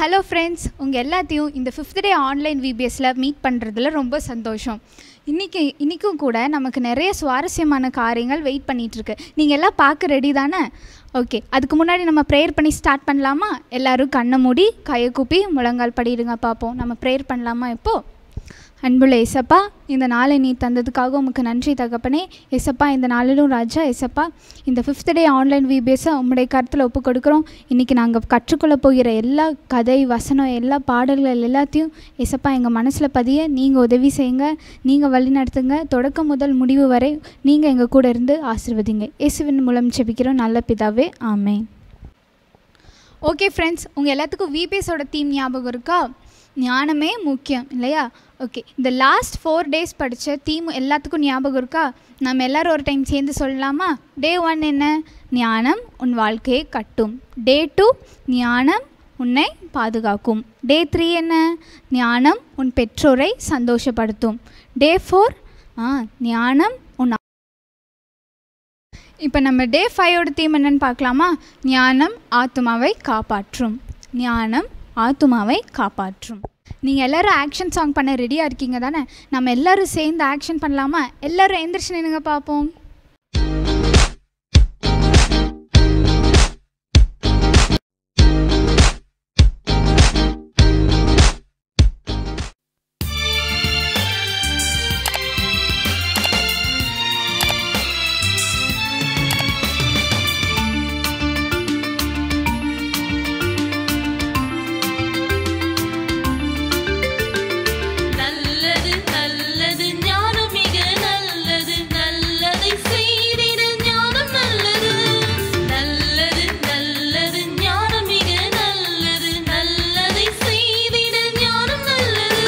Hello friends உங்கள் எல்லாத்தையும் இந்த ஃபிஃப்த் டே ஆன்லைன் விபிஎஸ்ல மீட் பண்ணுறதுல ரொம்ப சந்தோஷம் இன்றைக்கி இன்றைக்கும் கூட நமக்கு நிறைய சுவாரஸ்யமான காரியங்கள் வெயிட் பண்ணிகிட்ருக்கு நீங்கள் எல்லாம் பார்க்க ரெடி தானே ஓகே அதுக்கு முன்னாடி நம்ம ப்ரேயர் பண்ணி ஸ்டார்ட் பண்ணலாமா எல்லாரும் கண்ணை மூடி கையை கூப்பி முழங்கால் படிடுங்க பார்ப்போம் நம்ம ப்ரேயர் பண்ணலாமா இப்போது அன்புள்ள ஏசப்பா இந்த நாளை நீ தந்ததுக்காக உமக்கு நன்றி தகப்பனே ஏசப்பா இந்த நாளிலும் ராஜா ஏசப்பா இந்த ஃபிஃப்த் டே ஆன்லைன் விபிஎஸ்ஸை உம்முடைய கருத்தில் ஒப்பு கொடுக்குறோம் இன்றைக்கி நாங்கள் கற்றுக்கொள்ள போகிற எல்லா கதை வசனம் எல்லா பாடல்கள் எல்லாத்தையும் ஏசப்பா எங்கள் மனசில் பதிய நீங்கள் உதவி செய்யுங்க நீங்கள் வழி நடத்துங்க தொடக்கம் முதல் முடிவு வரை நீங்கள் எங்கள் கூட இருந்து ஆசிர்வதிங்க இயேசுவின் மூலம் செபிக்கிறோம் நல்ல பிதாவே ஆமென் ஓகே ஃப்ரெண்ட்ஸ் உங்கள் எல்லாத்துக்கும் விபிஎஸோட தீம் ஞாபகம் இருக்கா ஞானமே முக்கியம் இல்லையா ஓகே இந்த லாஸ்ட் ஃபோர் டேஸ் படித்த தீம் எல்லாத்துக்கும் ஞாபகம் இருக்கா நம்ம எல்லோரும் ஒரு டைம் சேர்ந்து சொல்லலாமா டே ஒன் என்ன ஞானம் உன் வாழ்க்கையை கட்டும் டே டூ ஞானம் உன்னை பாதுகாக்கும் டே த்ரீ என்ன ஞானம் உன் பெற்றோரை சந்தோஷப்படுத்தும் டே ஃபோர் ஆ ஞானம் உன் இப்போ நம்ம டே ஃபைவோட தீம் என்னன்னு பார்க்கலாமா ஞானம் ஆத்மாவை காப்பாற்றும் ஞானம் ஆத்மாவை காப்பாற்றும் நீங்கள் எல்லோரும் ஆக்ஷன் சாங் பண்ண ரெடியாக இருக்கீங்க தானே நம்ம எல்லோரும் சேர்ந்து ஆக்ஷன் பண்ணலாமா எல்லோரும் எந்திரிச்சு நின்னுங்க பார்ப்போம் நல்லது நல்லது ஞானம் மிக நல்லது நல்லதை செய்திட ஞானம் நல்லது நல்லது நல்லது ஞானம் மிக நல்லது நல்லதை செய்திட ஞானம் நல்லது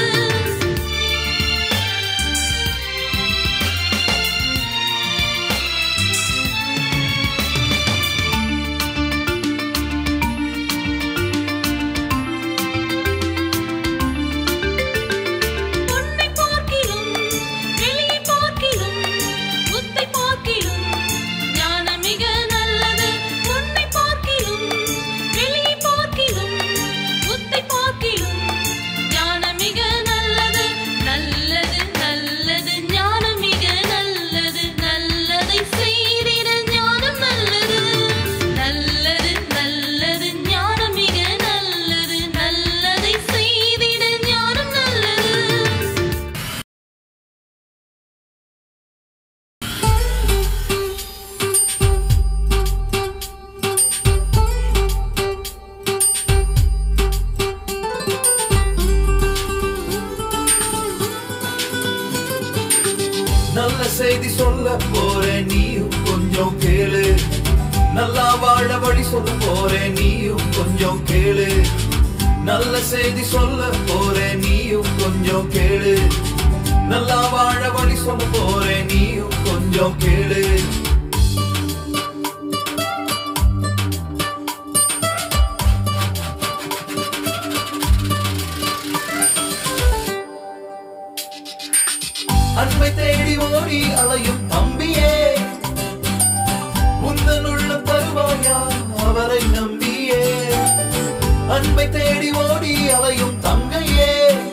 பொன்னை பார்க்கிலும் வெளியை பார்க்கிலும் புத்தை பார்க்கிலும் ஞானம் மிக நல்லது பொன்னை பார்க்கிலும் வெளியை பார்க்கிலும் புத்தை பார்க்கிலும் ஞானம் மிக நல்லது நல்லது நல்லது ஞானம் மிக நல்லது நல்லதை செய்திட ஞானம் நல்லது நல்லது நல்லது ஞானம் மிக நல்லது நல்லதை செய்திட ஞானம் நல்லது நல்ல செய்தி சொல்ல போறேன் நீயும் கொஞ்சம் கேளு நல்லா வாழ வழி சொல்ல போறேன் நீயும் கொஞ்சம் கேளு நல்ல செய்தி சொல்ல போறேன் நீயும் கொஞ்சம் கேளு நல்லா வாழ வழி சொல்ல போறேன் நீயும் கொஞ்சம் கேளு அன்பை தேடி ஓடி அலையும் தம்பியே உந்தன் உள்ள தருவாயா அவரை நம்பியே அன்பை தேடி ஓடி அலையும் தங்கையே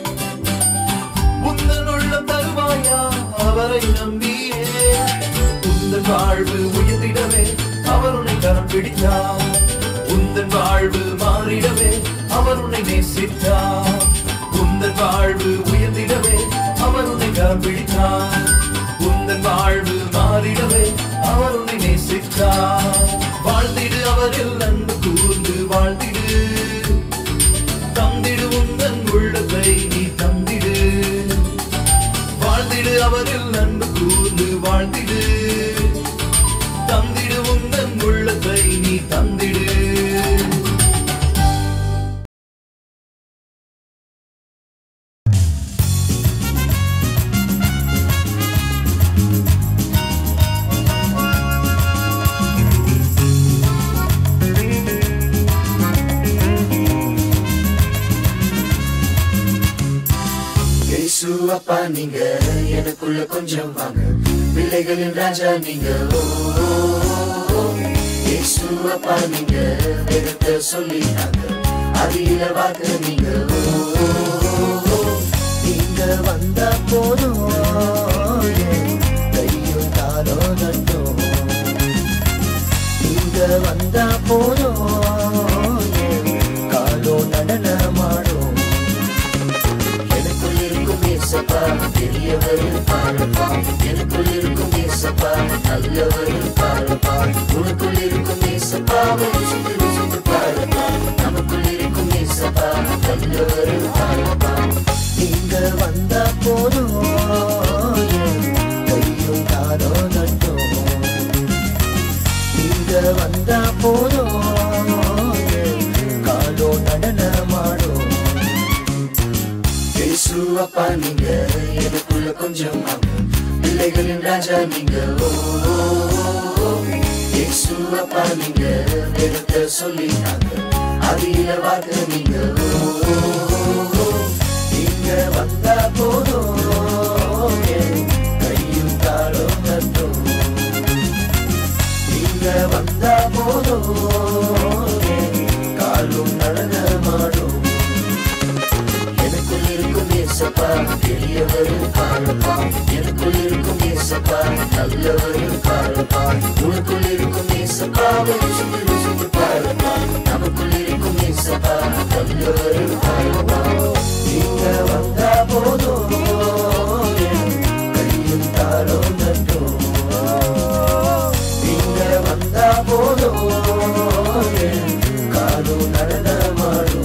உந்தன் உள்ள தருவாயா அவரை நம்பியே உந்தன் வாழ்வு உயர்ந்திடவே அவர் உன்னை கரம் பிடித்தார் உந்தன் வாழ்வு மாறிடவே அவர் உன்னை நேசித்தார் உந்தன் வாழ்வு உயர்ந்திடவே அவர் உன்னை கரம் பிடித்தார் உந்தன் வாழ்வு மாறிடவே அவர் உன்னை நேசித்தார் வாழ்ந்திடு அவரில் அன்பு கூர்ந்து வாழ்ந்திடு தந்திடு உந்தன் உள்ளத்தை நீ தந்திடு வாழ்ந்திடு அவரில் அன்பு கூர்ந்து வாழ்ந்திடு தந்திடு உந்தன் உள்ளத்தை நீ தந்திடு இயேசு அப்பா நீங்க எனக்குள்ள கொஞ்சம் வாங்க பிள்ளைகளின் ராஜா நீங்க ஓ, ஓ, ஓ, ஓ. இயேசு அப்பா நீங்க வேதத்தை சொல்லிட்டாங்க அதில வாக்கு நீங்க ஓ, ஓ, ஓ. நீங்க வந்தா போதும் என் கையும் காலும் நட்டும் நீங்க வந்தா போதும் என் காலும் நடனமாடும் எனக்குள் இருக்கும் ஏசப்பா பெரியவர் பாருப்பா எனக்குள் இருக்கும் ஏசப்பா நல்லவர் பாருப்பா உனக்குள் இருக்கும் ஏசப்பா ருசித்து ருசித்து பாருப்பா நமக்குள் இருக்கும் ஏசப்பா நல்லவர் பாருப்பா நீங்க வந்தா போதும் என் கையும் காலும் நட்டும் நீங்க வந்தா போதும் என் காலும் நடனமாடும் இயேசு அப்பா நீங்க எனக்குள்ள கொஞ்சம் வாங்க. பிள்ளைகளின் ராஜா நீங்க ஓ, ஓ, ஓ, ஓ. இயேசு அப்பா நீங்க வெறுத்த சொல்லிட்டாங்க அதில வாக்கு நீங்க ஓ, ஓ, ஓ, ஓ. நீங்க வந்தா போதும் என் கையும் காலும் நட்டும் நீங்க வந்தா போதும் என் காலும் நடனமாடும் எனக்குள் இருக்கும் ஏசப்பா பெரியவர் பாருப்பா எனக்குள் இருக்கும் ஏசப்பா நல்லவர் பாருப்பா உனக்குள் இருக்கும் ஏசப்பா ருசித்து ருசித்து பாருப்பா நமக்குள் இருக்கும் ஏசப்பா நல்லவர் பாருப்பா நீங்க வந்தா போதும் என் கையும் தாரும் நட்டும் நீங்க வந்தா போதும் என் காலும் நடனமாடும்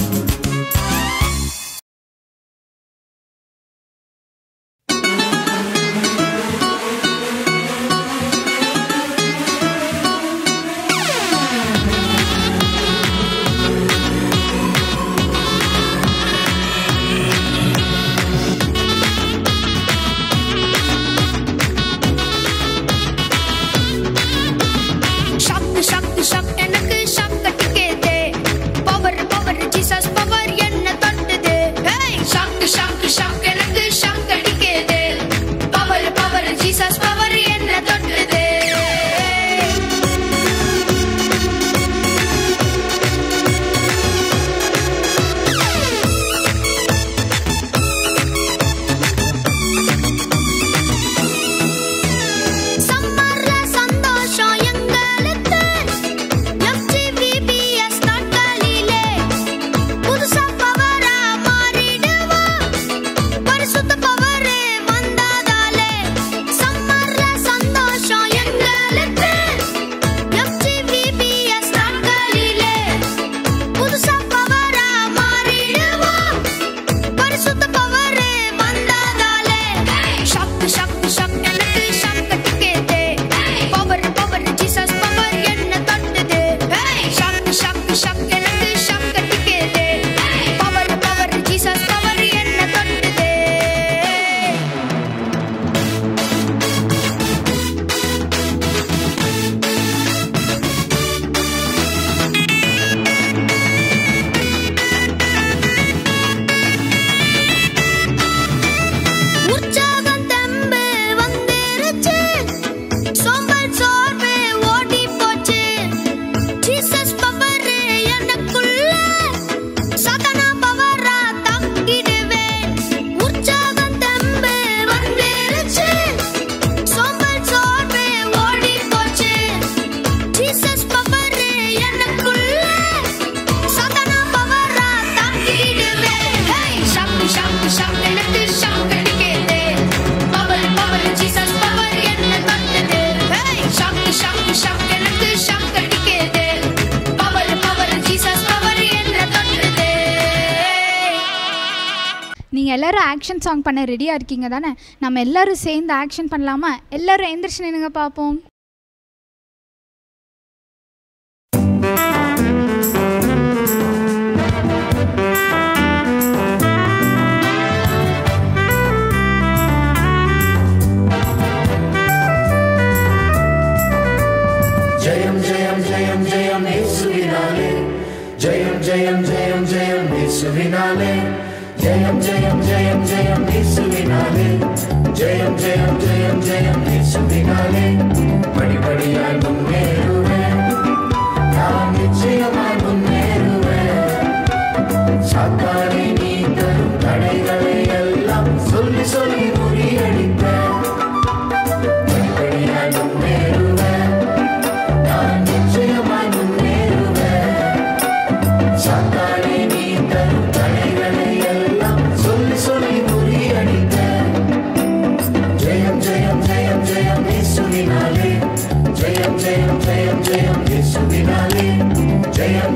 ஷாக் ஷாக் ஷாக் எனக்கு ஷாக் கட்டிக்கேதே பவர் பவர் ஜீசஸ் பவர் என்ன தொட்டது ஹேய் ஷாக் ஷாக் ஷாக் எனக்கு ஷாக் கட்டிக்கேதே பவர் பவர் ஜீசஸ் பவர் என்ன தொட்டது சம்மர்ல சந்தோஷம் எங்களுக்கு எஃப்ஜிபிபிஎஸ் நாட்களிலே புதுசா பவரா மாறிடுவோம் பரிசுத்த பவரே வந்ததாலே சம்மர்ல சந்தோஷம் எங்களுக்கு எஃப்ஜிபிபிஎஸ் நாட்களிலே புதுசா பவரா மாறிடுவோம் பரிசுத்த பவரே வந்ததாலே ஷாக் ஷாக் ஷாக் எனக்கு ஷாக் கட்டிக்கேதே பவர் பவர் ஜீசஸ் பவர் என்ன தொட்டது ஷாக் ஷாக் ஷாக் எனக்கு ஷாக் கட்டிக்கேதே பவர் பவர் ஜீசஸ் பவர் என்ன தொட்டது உற்சாகம் தெம்பு வந்துருச்சு சோம்பல் சோர்வு ஓடி போச்சு ஜீசஸ் பவர் எனக்குள்ள சதனா பவரா தங்கிடுவேன் உற்சாகம் தெம்பு வந்துருச்சு சோம்பல் சோர்வு ஓடி போச்சு ஜீசஸ் பவர் எனக்குள்ள சதனா பவரா தங்கிடுவேன் ஷாக் ஷாக் ஷாக் எனக்கு ஷாக் அடிக்குது பவர் பவர் ஜீசஸ் பவர் என்ன தொட்டது ஷாக் ஷாக் ஷாக் எனக்கு ஷாக் அடிக்குது பவர் பவர் ஜீசஸ் பவர் என்ன தொட்டது நீங்கள் எல்லாரும் ஆக்ஷன் சாங் பண்ண ரெடியாக இருக்கீங்க தானே நம்ம எல்லாரும் சேர்ந்து ஆக்ஷன் பண்ணலாமா எல்லாரும் எந்திரிச்சு நின்னுங்க பார்ப்போம் ஜெயம் ஜெயம் ஜெயம் ஜெயம் இயேசுவினாலே ஜெயம் ஜெயம் ஜெயம் ஜெயம் இயேசுவினாலே ஜெயம் ஜெயம் ஜெயம் ஜெயம் இயேசுவினாலே ஜெயம் ஜெயம் ஜெயம் ஜெயம் இயேசுவினாலே படிப்படியாய் முன்னேறுவேன் நான் நிச்சயமாய் முன்னேறுவேன்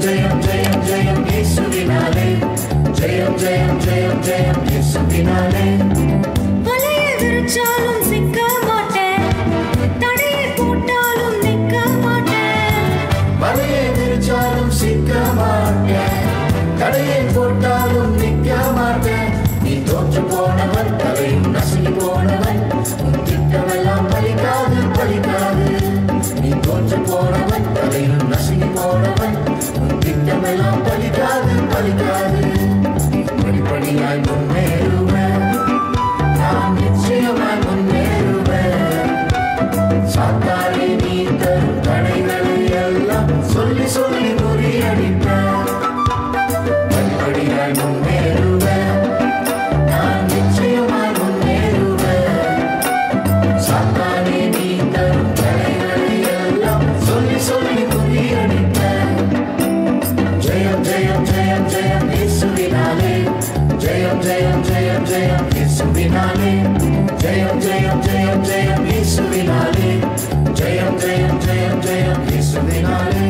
ஜெயம் ஜெயம் ஜெயம் இயேசுவினாலே ஜெயம் ஜெயம் ஜெயம் ஜெயம் இயேசுவினாலே வலையை விரிச்சாலும் சிக்க மாட்டேன் தடையை போட்டாலும் நிற்க மாட்டேன் வலையை விரிச்சாலும் சிக்க மாட்டேன் தடையை போட்டாலும் நிற்க மாட்டேன் நீ தோற்று போனவன் தலையும் நசுங்கி போனவன் உன் திட்டமெல்லாம் பலிக்காது பலிக்காது நீ தோற்று போனவன் தலையும் நசுங்கி போனவன் உன் திட்டமெல்லாம் பலிக்காது பலிக்காது படிப்படியாய் முன்னேறுவேன் நான் நிச்சயமாய் முன்னேறுவேன் சாத்தானே நீ தரும் தடைகளை எல்லாம் சொல்லி சொல்லி முறியடிப்பேன் படிப்படியாய் முன்னேறுவேன் நான் நிச்சயமாய் முன்னேறுவேன் சாத்தானே நீ தரும் தடைகளை எல்லாம் சொல்லி சொல்லி முறியடிப்பேன் ஜெயம் ஜெயம் ஜெயம் ஜெயம் இயேசுவினாலே ஜெயம் ஜெயம் ஜெயம் ஜெயம் இயேசுவினாலே ஜெயம் ஜெயம் ஜெயம் ஜெயம் இயேசுவினாலே ஜெயம் ஜெயம் ஜெயம் ஜெயம் இயேசுவினாலே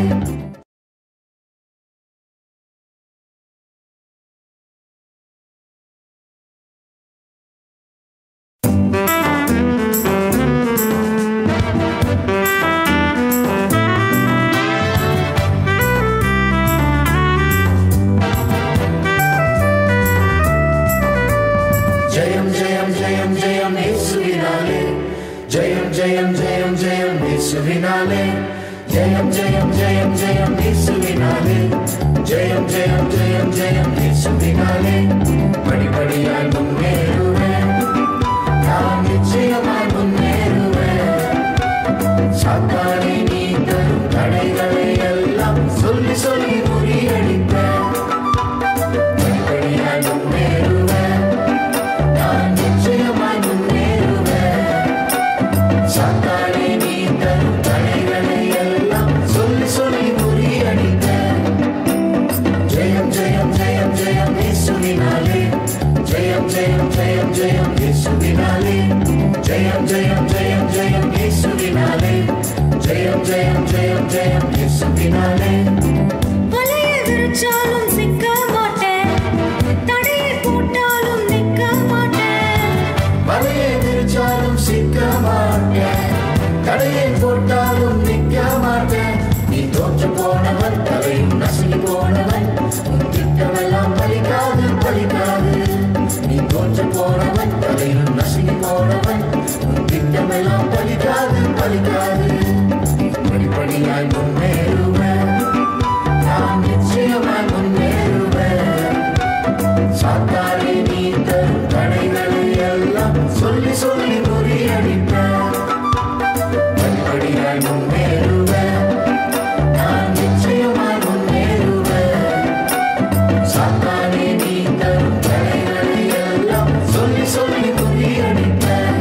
ஜெயம் ஜெயம் ஜெயம் ஜெயம் இயேசுவினாலே ஜெயம் ஜெயம் ஜெயம் ஜெயம் இயேசுவினாலே ஜெயம் ஜெயம் ஜெயம் ஜெயம் இயேசுவினாலே ஜெயம் ஜெயம் ஜெயம் ஜெயம் இயேசுவினாலே படிப்படியாய் முன்னேறுவேன் நான் நிச்சயமாய் முன்னேறுவேன் சாத்தானே நீ தரும் தடைகளை எல்லாம் சொல்லி சொல்லி முறியடிப்பேன் படிப்படியாய் முன்னேறுவேன் நான் நிச்சயமாய் முன்னேறுவேன் சாத்தானே நீ தரும் தடைகளை எல்லாம் சொல்லி சொல்லி முறியடிப்பேன் ஜெயம் ஜெயம் ஜெயம் ஜெயம் இயேசுவினாலே ஜெயம் ஜெயம் ஜெயம் ஜெயம் இயேசுவினாலே ஜெயம் ஜெயம் ஜெயம் ஜெயம் இயேசுவினாலே ஜெயம் ஜெயம் ஜெயம் ஜெயம் இயேசுவினாலே வலையை விரிச்சாலும் சிக்க மாட்டேன் தடையை போட்டாலும் நிற்க மாட்டேன் வலையை விரிச்சாலும் சிக்க மாட்டேன் தடையை போட்டாலும் நிற்க மாட்டேன் நீ தோற்று போனவன் தலையும் நசுங்கி போனவன் உன் திட்டமெல்லாம் பலிக்காது பலிக்காது நீ தோற்று போனவன் தலையும் நசுங்கி போனவன் உன் திட்டமெல்லாம் பலிக்காது பலிக்காது படிப்படியாய் முன்னேறுவேன் நான் நிச்சயமாய் முன்னேறுவேன் சாத்தானே நீ தரும் தடைகளை எல்லாம் சொல்லி சொல்லி முறியடிப்பேன் படிப்படியாய் முன்னேறுவேன் நான் நிச்சயமாய் முன்னேறுவேன் சாத்தானே நீ தரும் தடைகளை எல்லாம் சொல்லி சொல்லி முறியடிப்பேன்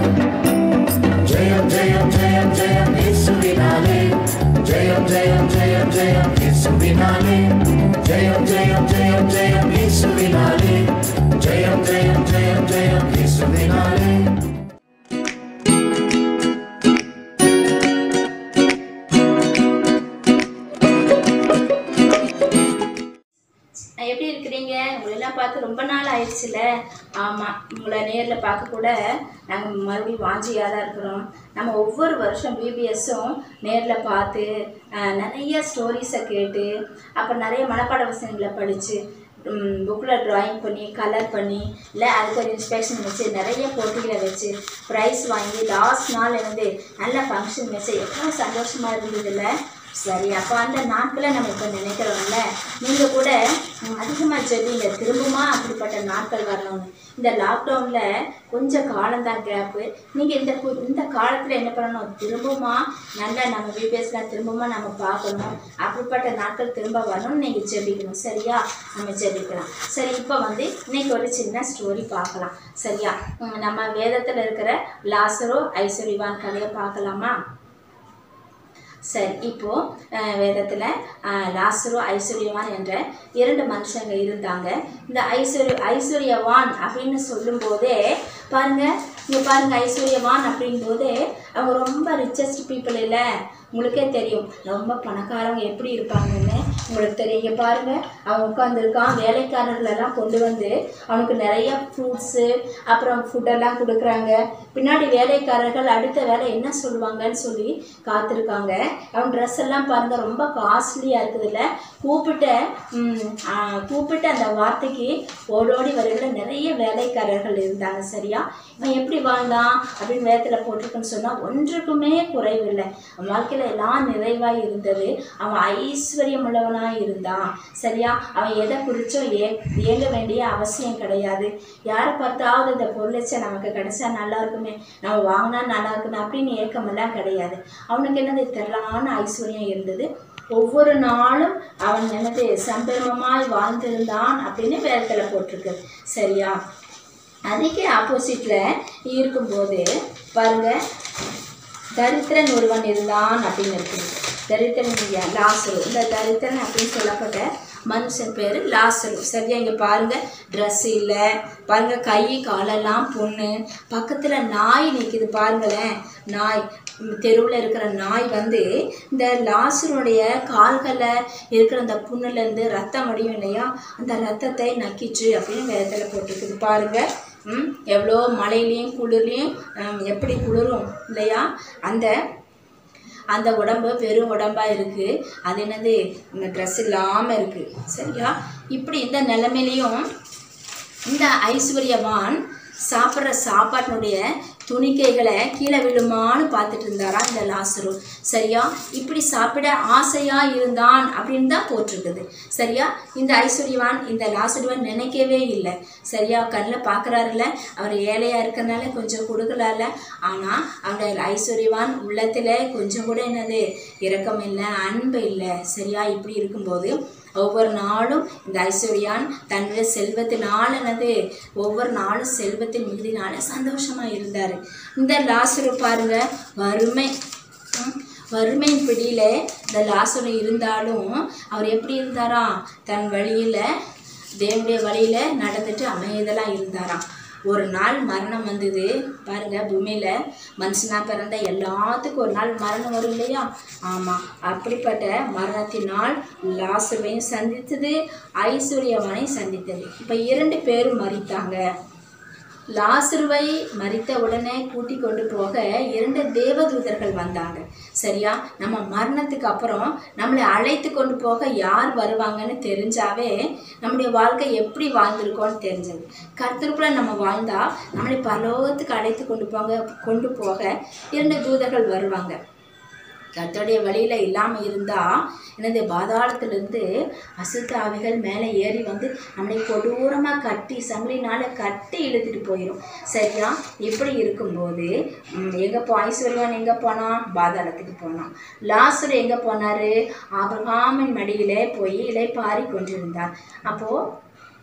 ஜெயம் ஜெயம் ஜெயம் ஜெயம் இயேசுவினாலே ஜெயம் ஜெயம் ஜெயம் ஜெயம் இயேசுவினாலே ஜெயம் ஜெயம் ஜெயம் ஜெயம் இயேசுவினாலே ஜெயம் ஜெயம் ஜெயம் ஜெயம் இயேசுவினாலே எப்படி இருக்கிறீங்க உங்களெல்லாம் பார்த்து ரொம்ப நாள் ஆயிடுச்சுல ஆமாம் உங்களை நேரில் பார்க்க கூட நாங்கள் மறுபடியும் வாஞ்சியாக தான் இருக்கிறோம் நம்ம ஒவ்வொரு வருஷம் பிபிஎஸ்ஸும் நேரில் பார்த்து அஹ், நிறைய ஸ்டோரிஸை கேட்டு அப்புறம் நிறைய மனப்பாட வசனங்களை படித்து புக்கில் ட்ராயிங் பண்ணி கலர் பண்ணி இல்லை அதுக்கு ஒரு இன்ஸ்பெக்ஷன் வச்சு நிறைய போட்டிகளை வச்சு ப்ரைஸ் வாங்கி லாஸ்ட் நாள் வந்து நல்ல ஃபங்க்ஷன் வச்சு எவ்வளோ சந்தோஷமாக இருந்ததில்ல சரி அப்போ அந்த நாட்களை நம்ம இப்போ நினைக்கிறோம்ல நீங்கள் கூட அதிகமாக ஜெபிங்க திரும்பமா அப்படிப்பட்ட நாட்கள் வரணும்னு இந்த லாக்டவுனில் கொஞ்சம் காலம்தான் கேப்பு நீங்கள் இந்த கு- இந்த காலத்தில் என்ன பண்ணணும் திரும்பமா நல்லா நம்ம பிபிஎஸ்லாம் திரும்பமா நம்ம பார்க்கணும் அப்படிப்பட்ட நாட்கள் திரும்ப வரணும்னு நீங்கள் ஜெபிக்கணும் சரியா நம்ம ஜெபிக்கலாம் சரி இப்போ வந்து இன்னைக்கு ஒரு சின்ன ஸ்டோரி பார்க்கலாம் சரியா உம், நம்ம வேதத்தில் இருக்கிற லாசரோ ஐஸ்வர்யவான் கதையை பார்க்கலாமா சரி இப்போ அஹ், வேதத்துல அஹ், லாசரு ஐஸ்வர்யவான் என்ற இரண்டு மனுஷங்க இருந்தாங்க இந்த ஐஸ்வர்ய ஐஸ்வர்யவான் அப்படின்னு சொல்லும்போதே பாருங்க இங்க பாருங்க ஐஸ்வர்யவான் அப்படிங்கும்போதே அவங்க ரொம்ப ரிச்சஸ்ட் பீப்புள் இல்லை உங்களுக்கே தெரியும் ரொம்ப பணக்காரவங்க எப்படி இருப்பாங்கன்னு உங்களுக்கு தெரியும் இங்க பாருங்க அவன் உட்காந்துருக்கான் வேலைக்காரர்கள் எல்லாம் கொண்டு வந்து அவனுக்கு நிறைய ஃப்ரூட்ஸு அப்புறம் ஃபுட்டெல்லாம் கொடுக்குறாங்க பின்னாடி வேலைக்காரர்கள் அடுத்த வேலை என்ன சொல்லுவாங்கன்னு சொல்லி காத்திருக்காங்க அவன் ட்ரெஸ் எல்லாம் பாருங்க ரொம்ப காஸ்ட்லியாக இருக்குதுல்ல கூப்பிட்ட ம், ஆ, கூப்பிட்ட அந்த வார்த்தைக்கு ஓடோடி வருகிற நிறைய வேலைக்காரர்கள் இருந்தாங்க சரியா இவன் எப்படி வாழ்ந்தான் அப்படின்னு வேதத்தில் போட்டிருக்குன்னு சொன்னால் ஒன்றுக்குமே குறைவில்லை அவன் வாழ்க்கையில் எல்லாம் நிறைவாக இருந்தது அவன் ஐஸ்வர்யம் உள்ளவனாக இருந்தான் சரியா அவன் எதை குறிச்சும் ஏ ஏங்க வேண்டிய அவசியம் கிடையாது யாரை பார்த்தாவது இந்த பொருளச்சை நமக்கு கிடைச்சா நல்லா இருக்குமே நம்ம வாங்கினா நல்லா இருக்குமே அப்படின்னு ஏக்கமெல்லாம் கிடையாது அவனுக்கு என்னது திரளான ஐஸ்வர்யம் இருந்தது ஒவ்வொரு நாளும் அவன் என்னது சம்பரமமாய் வாழ்ந்திருந்தான் அப்படின்னு வேதத்தில் போட்டிருக்கு சரியா அதுக்கு ஆப்போசிட்டில் இருக்கும்போது பாருங்க தரித்திரன் ஒருவன் இருந்தான் அப்படின்னு இருக்குது தரித்திரன் யா- லாசரு இந்த தரித்திரன் அப்படின்னு சொல்லப்பட்ட மனுஷன் பேர் லாசரு சரியா இங்கே பாருங்க ட்ரெஸ் இல்லை பாருங்க கை காலெல்லாம் புண்ணு பக்கத்தில் நாய் நிற்கிது பாருங்களேன் நாய் தெருவில் இருக்கிற நாய் வந்து இந்த லாசருடைய கால்களில் இருக்கிற அந்த புண்ணுலேருந்து ரத்தம் வடியும் இல்லையா அந்த ரத்தத்தை நக்கிச்சு அப்படின்னு வேதத்தில் போட்டிருக்குது பாருங்க ம் எவ்வளோ மழையிலையும் குளிர்லையும் ம், எப்படி குளிரும் இல்லையா அந்த அந்த உடம்பு வெறும் உடம்பா இருக்கு அது என்னது இந்த ட்ரெஸ் இல்லாமல் இருக்கு சரியா இப்படி இந்த நிலைமையிலையும் இந்த ஐஸ்வர்யவான் சாப்பிட்ற சாப்பாட்டினுடைய துணிக்கைகளை கீழே விழுமான்னு பார்த்துட்டு இருந்தாராம் இந்த லாசரு சரியா இப்படி சாப்பிட ஆசையா இருந்தான் அப்படின்னு தான் போட்டிருக்குது சரியா இந்த ஐஸ்வர்யவான் இந்த லாசருவான் நினைக்கவே இல்லை சரியா கண்ணில் பார்க்குறாருல அவர் ஏழையா இருக்கறனால கொஞ்சம் கொடுக்கலாம்ல ஆனால் அந்த ஐஸ்வர்யவான் உள்ளத்தில் கொஞ்சம் கூட என்னது இரக்கம் இல்லை அன்பு இல்லை சரியா இப்படி இருக்கும்போது ஒவ்வொரு நாளும் இந்த ஐஸ்வர்யான் தன்னுடைய செல்வத்தினால் என்னது ஒவ்வொரு நாளும் செல்வத்தின் மிகுதினால சந்தோஷமா இருந்தார் இந்த லாசரு பாருங்க வறுமை ம், வறுமையின் பிடியில இந்த லாசரு இருந்தாலும் அவர் எப்படி இருந்தாராம் தன் வழியில தேவனுடைய வழியில நடந்துட்டு அமைதியெல்லாம் இருந்தாராம் ஒரு நாள் மரணம் வந்தது பாருங்க பூமியில மனுஷனா பிறந்த எல்லாத்துக்கும் ஒரு நாள் மரணம் வரும் இல்லையா ஆமா அப்படிப்பட்ட மரணத்தினால் லாசுவையும் சந்தித்தது ஐஸ்வர்யவானையும் சந்தித்தது இப்ப இரண்டு பேரும் மறித்தாங்க லாசருவை மறித்த உடனே கூட்டி கொண்டு போக இரண்டு தேவதூதர்கள் வந்தாங்க சரியா நம்ம மரணத்துக்கு அப்புறம் நம்மளை அழைத்து கொண்டு போக யார் வருவாங்கன்னு தெரிஞ்சாவே நம்முடைய வாழ்க்கை எப்படி வாழ்ந்திருக்கோம்னு தெரிஞ்சது கர்த்தருக்குள்ள நம்ம வாழ்ந்தா நம்மளை பரலோகத்துக்கு அழைத்து கொண்டு போக கொண்டு போக இரண்டு தூதர்கள் வருவாங்க கர்த்தருடைய வழியில் இல்லாமல் இருந்தால் என்னது பாதாளத்திலிருந்து அசுத்த ஆவிகள் மேலே ஏறி வந்து நம்மளை கொடூரமாக கட்டி சங்கிலினால கட்டி இழுத்துட்டு போயிடும் சரியா இப்படி இருக்கும்போது எங்கே போ ஐஸ்வர்யவான் எங்கே போனான் பாதாளத்துக்கு போனான் லாசர் எங்கே போனார் ஆபிரகாமின் மடியிலே போய் இலைப்பாரி கொண்டிருந்தார் அப்போது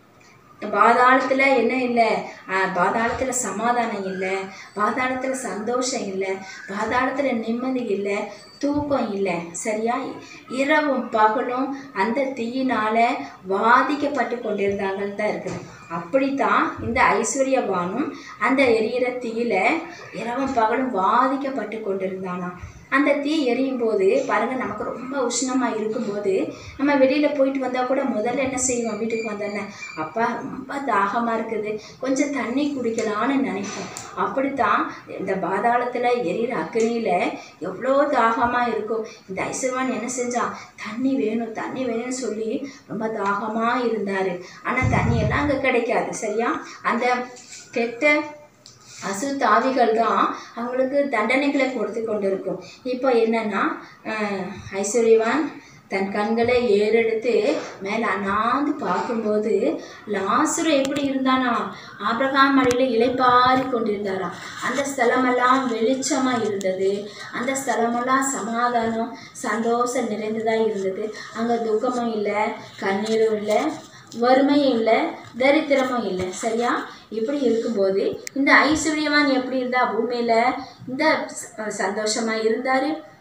பாதாளத்தில் என்ன இல்லை பாதாளத்தில் சமாதானம் இல்லை பாதாளத்தில் சந்தோஷம் இல்லை பாதாளத்தில் நிம்மதி இல்லை தூக்கம் இல்லை சரியா இரவும் பகலும் அந்த தீயினால வாதிக்கப்பட்டு கொண்டிருந்தாங்கன்னு தான் இருக்குது அப்படித்தான் இந்த ஐஸ்வர்யவானும் அந்த எரியிற தீயில இரவும் பகலும் வாதிக்கப்பட்டு கொண்டிருந்தானாம் அந்த தீ எரியும் போது பாருங்க நமக்கு ரொம்ப உஷ்ணமா இருக்கும்போது நம்ம வெளியில போயிட்டு வந்தா கூட முதல்ல என்ன செய்வோம் வீட்டுக்கு வந்தோன்னே அப்பா ரொம்ப தாகமா இருக்குது கொஞ்சம் தண்ணி குடிக்கலாம்னு நினைப்போம் அப்படித்தான் இந்த பாதாளத்துல எரியிற அக்னியில எவ்வளோ தாகமா இருக்கும் இந்த ஐஸ்வர்வான் என்ன செஞ்சான் தண்ணி வேணும் தண்ணி வேணும்னு சொல்லி ரொம்ப தாகமா இருந்தாரு ஆனா தண்ணி எல்லாம் அங்க கிடைக்காது சரியா அந்த கெட்ட அசுத்த ஆவிகள் தான் அவங்களுக்கு தண்டனைகளை கொடுத்து கொண்டு இருக்கும் இப்போ என்னன்னா அஹ், ஐஸ்வர்யவான் தன் கண்களை ஏறெடுத்து மேலே அண்ணாந்து பார்க்கும்போது லாசுரு எப்படி இருந்தானா ஆபிரகாம் மடியில் இளைப்பாரி கொண்டிருந்தாராம் அந்த ஸ்தலமெல்லாம் வெளிச்சமாக இருந்தது அந்த ஸ்தலமெல்லாம் சமாதானம் சந்தோஷம் நிறைந்ததாக இருந்தது அங்கே துக்கமும் இல்லை கண்ணீரும் இல்லை வறுமையும் இல்லை தரித்திரமும் இல்லை சரியா இப்படி இருக்கும்போது இந்த ஐஸ்வர்யவான் எப்படி இருந்தா பூமியில இந்த ச- சந்தோஷமா இருந்தாரு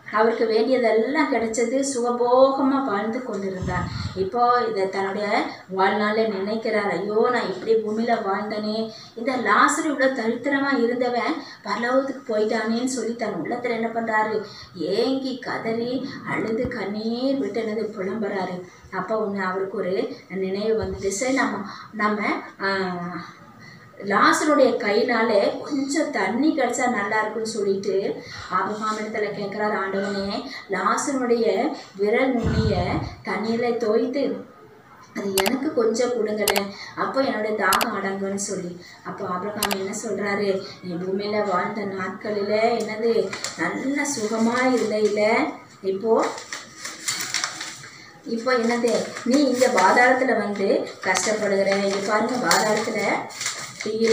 அவருக்கு வேண்டியதெல்லாம் கிடைச்சது சுகபோகமாக வாழ்ந்து கொண்டிருந்தார் இப்போ இதை தன்னுடைய வாழ்நாளில் நினைக்கிறார் ஐயோ நான் இப்படி பூமியில் வாழ்ந்தனே இந்த லாசர் இவ்வளோ தரித்திரமாக இருந்தவன் பரலோகத்துக்கு போயிட்டானேன்னு சொல்லி தன் உள்ளத்தில் என்ன பண்ணுறாரு ஏங்கி கதறி அழுது கண்ணீர் விட்டு என்னது புலம்புறாரு அப்போ ஒன்று அவருக்கு ஒரு நினைவு வந்தது சரி நம்ம நம்ம ஆஹ், லாசருடைய கையினாலே கொஞ்சம் தண்ணி கிடைச்சா நல்லா இருக்கும்னு சொல்லிட்டு ஆபகாமிடத்தில் கேட்குறாரு ஆண்டவனே லாசருடைய விரல் நுனிய தண்ணியில் தோய்த்து அது எனக்கு கொஞ்சம் கொடுங்களேன் அப்போ என்னுடைய தாகம் அடங்குன்னு சொல்லி அப்போ ஆபிரகாம் என்ன சொல்கிறாரு நீ பூமியில் வாழ்ந்த நாட்களில் என்னது நல்ல சுகமாக இருந்தையில இப்போது இப்போ என்னது நீ இங்க பாதாளத்துல வந்து கஷ்டப்படுகிற இங்க பாருங்க பாதாளத்துல தீயில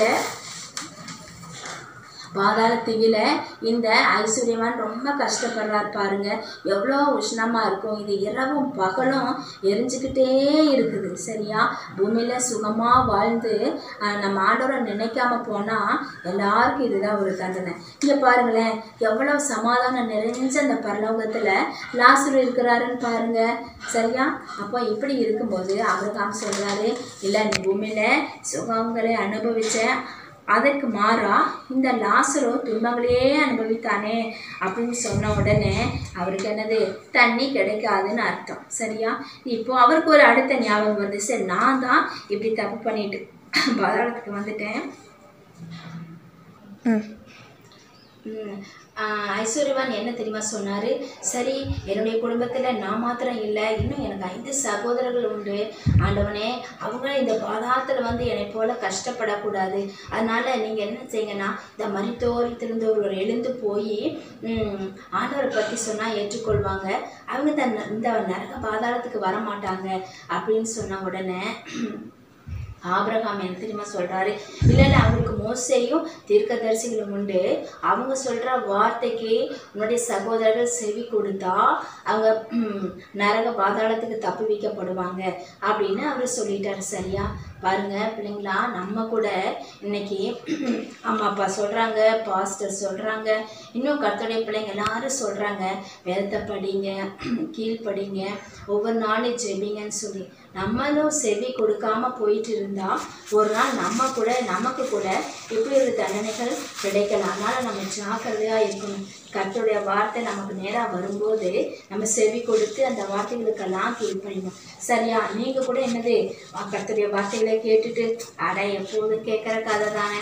பாதாள தீயில இந்த ஐஸ்வர்யவான் ரொம்ப கஷ்டப்படுறார் பாருங்க எவ்வளோ உஷ்ணமா இருக்கும் இது இரவும் பகலும் எரிஞ்சுக்கிட்டே இருக்குது சரியா பூமியில சுகமா வாழ்ந்து ஆஹ், நம்ம ஆண்டவரை நினைக்காம போனா எல்லாருக்கும் இதுதான் ஒரு தண்டனை இங்க பாருங்களேன் எவ்வளோ சமாதானம் நிறைஞ்ச அந்த பரலோகத்துல லாசரு இருக்கிறாருன்னு பாருங்க சரியா அப்போ இப்படி இருக்கும்போது அவருக்காம் சொல்றாரு இல்லை நீ பூமியில சுகங்களை அனுபவிச்ச அதற்கு மாறா இந்த லாசரோ துன்பங்களையே அனுபவித்தானே அப்படின்னு சொன்ன உடனே அவருக்கு என்னது தண்ணி கிடைக்காதுன்னு அர்த்தம் சரியா இப்போ அவருக்கு ஒரு அடுத்த ஞாபகம் வருது சரி நான் தான் இப்படி தப்பு பண்ணிட்டு பாதாளத்துக்கு வந்துட்டேன் ம், ஆஹ் ஐஸ்வர்யவான் என்ன தெரியுமா சொன்னார் சரி என்னுடைய குடும்பத்தில் நான் மாத்திரம் இல்லை இன்னும் எனக்கு ஐந்து சகோதரர்கள் உண்டு ஆண்டவனே அவங்க இந்த பாதாளத்தில் வந்து என்னை போல கஷ்டப்படக்கூடாது அதனால நீங்கள் என்ன செய்யுங்கன்னா இந்த மரித்தோர் திருந்தோர் எழுந்து போய் ஆண்டவரை பற்றி சொன்னால் ஏற்றுக்கொள்வாங்க அவங்க இந்த ந- இந்த நரக பாதாளத்துக்கு வர மாட்டாங்க அப்படின்னு சொன்ன உடனே ஆபிரகாம் என்ன தெரியுமா சொல்றாரு இல்ல இல்ல அவங்களுக்கு மோசையும் தீர்க்கதரிசிகளும் உண்டு அவங்க சொல்ற வார்த்தைக்கு உன்னுடைய சகோதரர்கள் செவி கொடுத்தா அவங்க ம், நரக பாதாளத்துக்கு தப்பு வைக்கப்படுவாங்க அப்படின்னு அவர் சொல்லிட்டாரு சரியா பாருங்க பிள்ளைங்களா நம்ம கூட இன்னைக்கு அம்மா அப்பா சொல்றாங்க பாஸ்டர் சொல்றாங்க இன்னும் கர்த்தருடைய பிள்ளைங்க எல்லாரும் சொல்றாங்க வேதத்தை படிங்க கீழ்ப்படிங்க ஒவ்வொரு நாளும் ஜெபிங்கன்னு சொல்லி நம்மளும் செவி கொடுக்காம போயிட்டு இருந்தா ஒரு நாள் நம்ம கூட நமக்கு கூட இப்படி ஒரு தண்டனைகள் கிடைக்கலாம் அதனால நம்ம ஜாக்கிரதையா இருக்கணும் கர்த்தருடைய வார்த்தை நமக்கு நேரா வரும்போது நம்ம செவி கொடுத்து அந்த வார்த்தைகளுக்கெல்லாம் கீழ்ப்படிணும் சரியா நீங்க கூட என்னது அஹ் கர்த்தருடைய வார்த்தைகளை கேட்டுட்டு அட எப்போதும் கேட்குற கதை தானே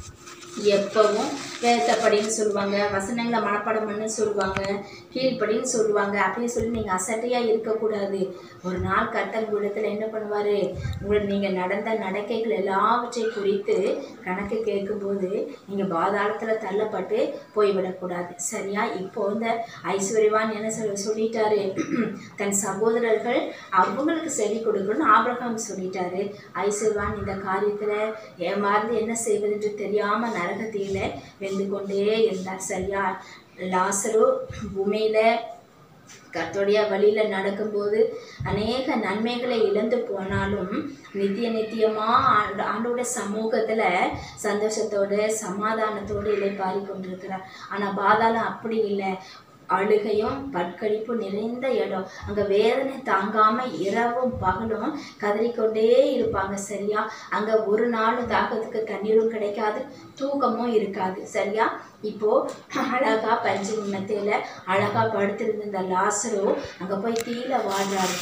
எப்பவும் வேத்தப்படின்னு சொல்லுவாங்க வசனங்களை மனப்பாடம் பண்ணு சொல்லுவாங்க கீழ்ப்படின்னு சொல்லுவாங்க அப்படின்னு சொல்லி நீங்கள் அசட்டையாக இருக்கக்கூடாது ஒரு நாள் கர்த்தர் கூடத்தில் என்ன பண்ணுவார் உங்களை நீங்கள் நடந்த நடக்கைகள் எல்லாவற்றை குறித்து கணக்கு கேட்கும்போது நீங்கள் பாதாளத்தில் தள்ளப்பட்டு போய்விடக்கூடாது சரியா இப்போ இந்த ஐஸ்வர்யவான் என்ன சொல்ல சொல்லிட்டாரு தன் சகோதரர்கள் அவங்களுக்கு செவி கொடுக்கணும்னு ஆபிரகாம் சொல்லிட்டாரு ஐஸ்வர்யவான் இந்த காரியத்தில் ஏமாந்து என்ன செய்வதென்று தெரியாமல் நரகத்தில வெந்து கொண்டே இருந்தார் சரியா லாசரு பூமியில கர்த்தருடைய வழியில நடக்கும்போது அநேக நன்மைகளை இழந்து போனாலும் நித்திய நித்தியமா ஆண்டு ஆண்டோட சமூகத்துல சந்தோஷத்தோடு சமாதானத்தோடு இலைப்பாரி கொண்டிருக்கிறார் ஆனா பாதாளம் அப்படி இல்லை அழுகையும் பட்கடிப்பு நிறைந்த இடம் அங்க வேதனை தாங்காம இரவும் பகலும் கதறிக்கொண்டே இருப்பாங்க சரியா அங்க ஒரு நாள் தாகத்துக்கு தண்ணீரும் கிடைக்காது தூக்கமும் இருக்காது சரியா இப்போ அழகா பஞ்சு உண்ணத்தையில அழகா படுத்திருந்த இந்த லாசரோ அங்க போய் தீல வாழ்றாரு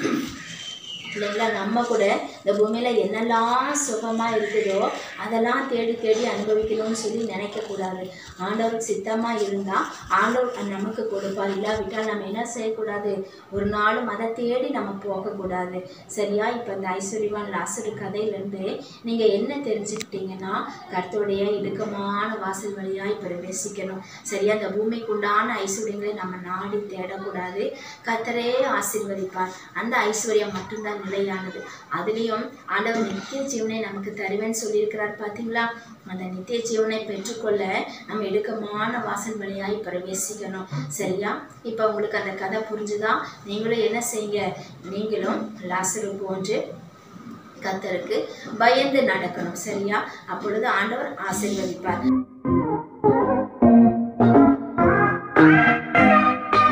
இல்லைங்களா நம்ம கூட இந்த பூமியில என்னெல்லாம் சுகமா இருக்குதோ அதெல்லாம் தேடி தேடி அனுபவிக்கணும்னு சொல்லி நினைக்கக்கூடாது ஆண்டவருக்கு சித்தமா இருந்தா ஆண்டவர் நமக்கு கொடுப்பார் இல்லாவிட்டால் நம்ம என்ன செய்யக்கூடாது ஒரு நாளும் அதை தேடி நம்ம போகக்கூடாது சரியா இப்போ இந்த ஐஸ்வர்யவான் லாசரு கதையிலேருந்து நீங்க என்ன தெரிஞ்சுக்கிட்டீங்கன்னா கர்த்தருடைய இடுக்கமான வாசல் வழியாய் பிரவேசிக்கணும் சரியா இந்த பூமிக்குண்டான ஐஸ்வர்யங்களை நம்ம நாடி தேடக்கூடாது கர்த்தரே ஆசீர்வதிப்பார் அந்த ஐஸ்வர்யம் மட்டும்தான் நிலையானது அதுலேயும் ஆண்டவர் நித்திய ஜீவனை நமக்கு தருவேன்னு சொல்லியிருக்கிறார் பார்த்தீங்களா அந்த நித்திய ஜீவனை பெற்றுக்கொள்ள நம்ம இடுக்கமான வாசல் வழியாய் பிரவேசிக்கணும் சரியா இப்போ உங்களுக்கு அந்த கதை புரிஞ்சுதா நீங்களும் என்ன செய்யுங்க நீங்களும் லாசரு போன்று கத்தருக்கு பயந்து நடக்கணும் சரியா அப்பொழுது ஆண்டவர் ஆசீர்வதிப்பார்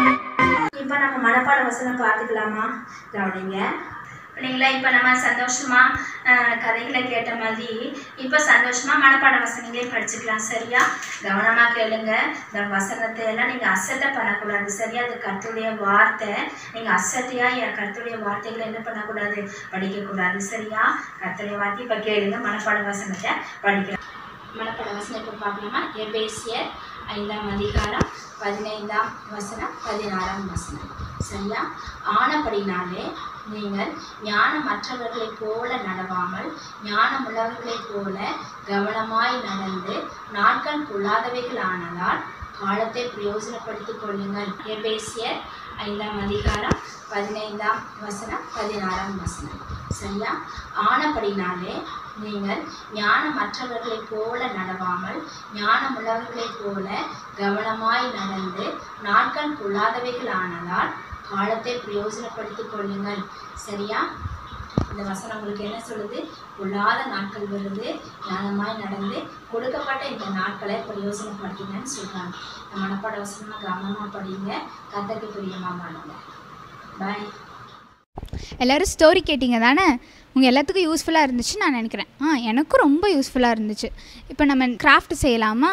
வசனம் பார்த்துக்கலாமா கவனிங்க இல்லைங்களா இப்போ நம்ம சந்தோஷமா அஹ், கதைகளை கேட்ட மாதிரி இப்போ சந்தோஷமா மனப்பாட வசனங்களே படிச்சுக்கலாம் சரியா கவனமா கேளுங்க இந்த வசனத்தை எல்லாம் நீங்க அசட்டை பண்ணக்கூடாது சரியா அது கர்த்தருடைய வார்த்தை நீங்க அசட்டையா என் கர்த்தருடைய வார்த்தைகளை என்ன பண்ணக்கூடாது படிக்கக்கூடாது சரியா கர்த்தருடைய வார்த்தை இப்போ கேளுங்க மனப்பாட வசனத்தை படிக்கலாம் மனப்பாட வசனம் இப்போ பார்க்கலாமா எபேசியர் ஐந்தாம் அதிகாரம் பதினைந்தாம் வசனம் பதினாறாம் வசனம் சரியா ஆனபடினாலே நீங்கள் ஞானமற்றவர்களைப் போல நடவாமல் ஞானமுள்ளவர்களைப் போல கவனமாய் நடந்து நாட்கள் கொள்ளாதவைகள் ஆனதால் காலத்தை பிரயோஜனப்படுத்திக் கொள்ளுங்கள் எபேசியர் ஐந்தாம் அதிகாரம் பதினைந்தாம் வசனம் பதினாறாம் வசனம் சரியா ஆனபடினாலே நீங்கள் ஞானமற்றவர்களைப் போல நடவாமல் ஞானமுள்ளவர்களைப் போல கவனமாய் நடந்து நாட்கள் கொள்ளாதவைகள் ஆனதால் காலத்தை பிரயோஜனப்படுத்திக் கொள்ளுங்கள் சரியா இந்த வசனம் உங்களுக்கு என்ன சொல்லுது பொல்லாத நாட்கள் வருது ஞானமாய் நடந்து கொடுக்கப்பட்ட இந்த நாட்களை பிரயோஜனப்படுத்துங்கன்னு சொல்றாங்க இந்த மனப்பாட வசனமா கவனமா படிங்க கத்தக்கு பிரியமா பண்ணுங்க பாய் எல்லோரும் ஸ்டோரி கேட்டிங்க தானே உங்கள் எல்லாத்துக்கும் யூஸ்ஃபுல்லாக இருந்துச்சு நான் நினைக்கிறேன் ஆ எனக்கும் ரொம்ப யூஸ்ஃபுல்லாக இருந்துச்சு இப்போ நம்ம கிராஃப்ட் செய்யலாமா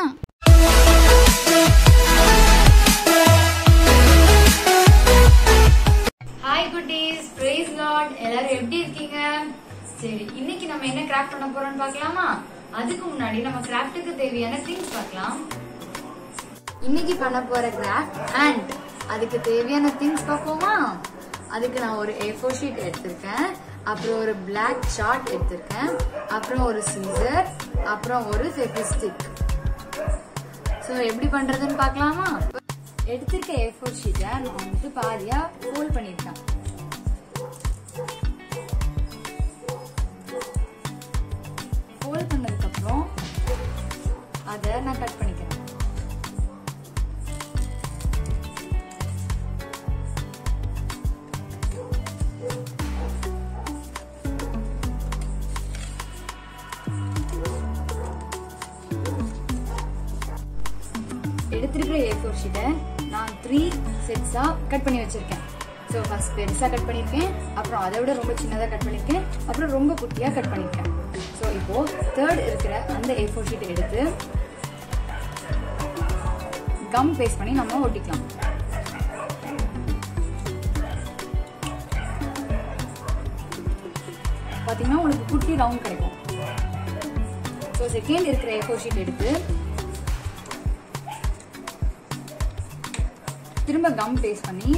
ஹாய் குட்டீஸ் praise லார்ட் எல்லாரும் எப்படி இருக்கீங்க சரி இன்னைக்கு நம்ம என்ன கிராஃப்ட் பண்ண போறோம்னு பார்க்கலாமா அதுக்கு முன்னாடி நம்ம கிராஃப்ட்டுக்கு தேவையான திங்ஸ் பார்க்கலாம் இன்னைக்கு பண்ண போற கிராஃப்ட் அண்ட் அதுக்கு தேவையான திங்ஸ் பார்ப்போமா அதுக்கு நான் ஒரு ஏ ஃபோர் ஷீட் எடுத்திருக்கேன் அப்புறம் ஒரு Black சார்ட் எடுத்திருக்கேன் அப்புறம் ஒரு சீசர் அப்புறம் ஒரு ஃபெபிஸ்டிக் ஸோ எப்படி பண்றதுன்னு பார்க்கலாமா எடுத்திருக்க ஏ ஃபோர் ஷீட்டை நான் வந்துட்டு பாதியா ஃபோல்ட் பண்ணியிருக்கேன் ஃபோல்ட் பண்ணதுக்கப்புறம் அதை நான் கட் பண்ணிக்கிறேன் எடுத்திருக்கிற ஏ ஃபோர் ஷீட்டை நான் த்ரீ செட்ஸாக கட் பண்ணி வச்சிருக்கேன் ஸோ ஃபர்ஸ்ட் பெருசாக கட் பண்ணியிருக்கேன் அப்புறம் அதை விட ரொம்ப சின்னதாக கட் பண்ணியிருக்கேன் அப்புறம் ரொம்ப குட்டியாக கட் பண்ணியிருக்கேன் ஸோ இப்போ தேர்ட் இருக்கிற அந்த ஏ ஃபோர் ஷீட்டை எடுத்து கம் பேஸ்ட் பண்ணி நம்ம ஒட்டிக்கலாம் பார்த்தீங்கன்னா உங்களுக்கு குட்டி ரவுண்ட் கிடைக்கும் ஸோ செகண்ட் இருக்கிற ஏ ஃபோர் ஷீட் எடுத்து திரும்ப கம் பேஸ்ட் பண்ணி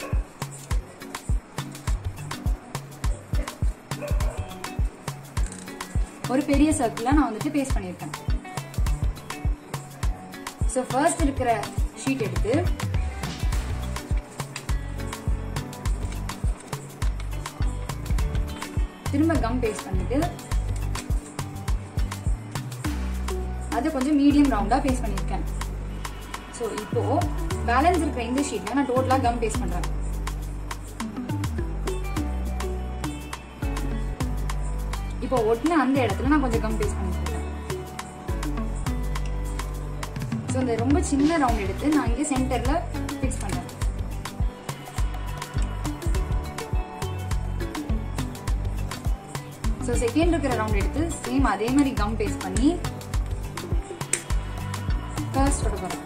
ஒரு பெரிய சர்க்கிளா நான் வந்துட்டு பேஸ்ட் பண்ணியிருக்கேன் ஸோ ஃபர்ஸ்ட் இருக்கிற ஷீட் எடுத்து திரும்ப கம் பேஸ்ட் பண்ணிட்டு அதை கொஞ்சம் மீடியம் ரவுண்டா பேஸ்ட் பண்ணியிருக்கேன் ஸோ இப்போ பேலன்ஸ் இருக்கிற இந்த ஷீட்ல நான் டோட்டலாக கம் பேஸ்ட் பண்றேன் இப்போ ஒட்டின அந்த இடத்துல நான் கொஞ்சம் கம் பேஸ்ட் பண்ணிருக்கேன் ஸோ இந்த ரொம்ப சின்ன ரவுண்ட் எடுத்து நான் இங்கே சென்டர்ல ஃபிக்ஸ் பண்றேன் ஸோ செகண்ட் இருக்கிற ரவுண்ட் எடுத்து சேம் அதே மாதிரி கம் பேஸ்ட் பண்ணி ஃபர்ஸ்ட் ஒட்ட போறேன்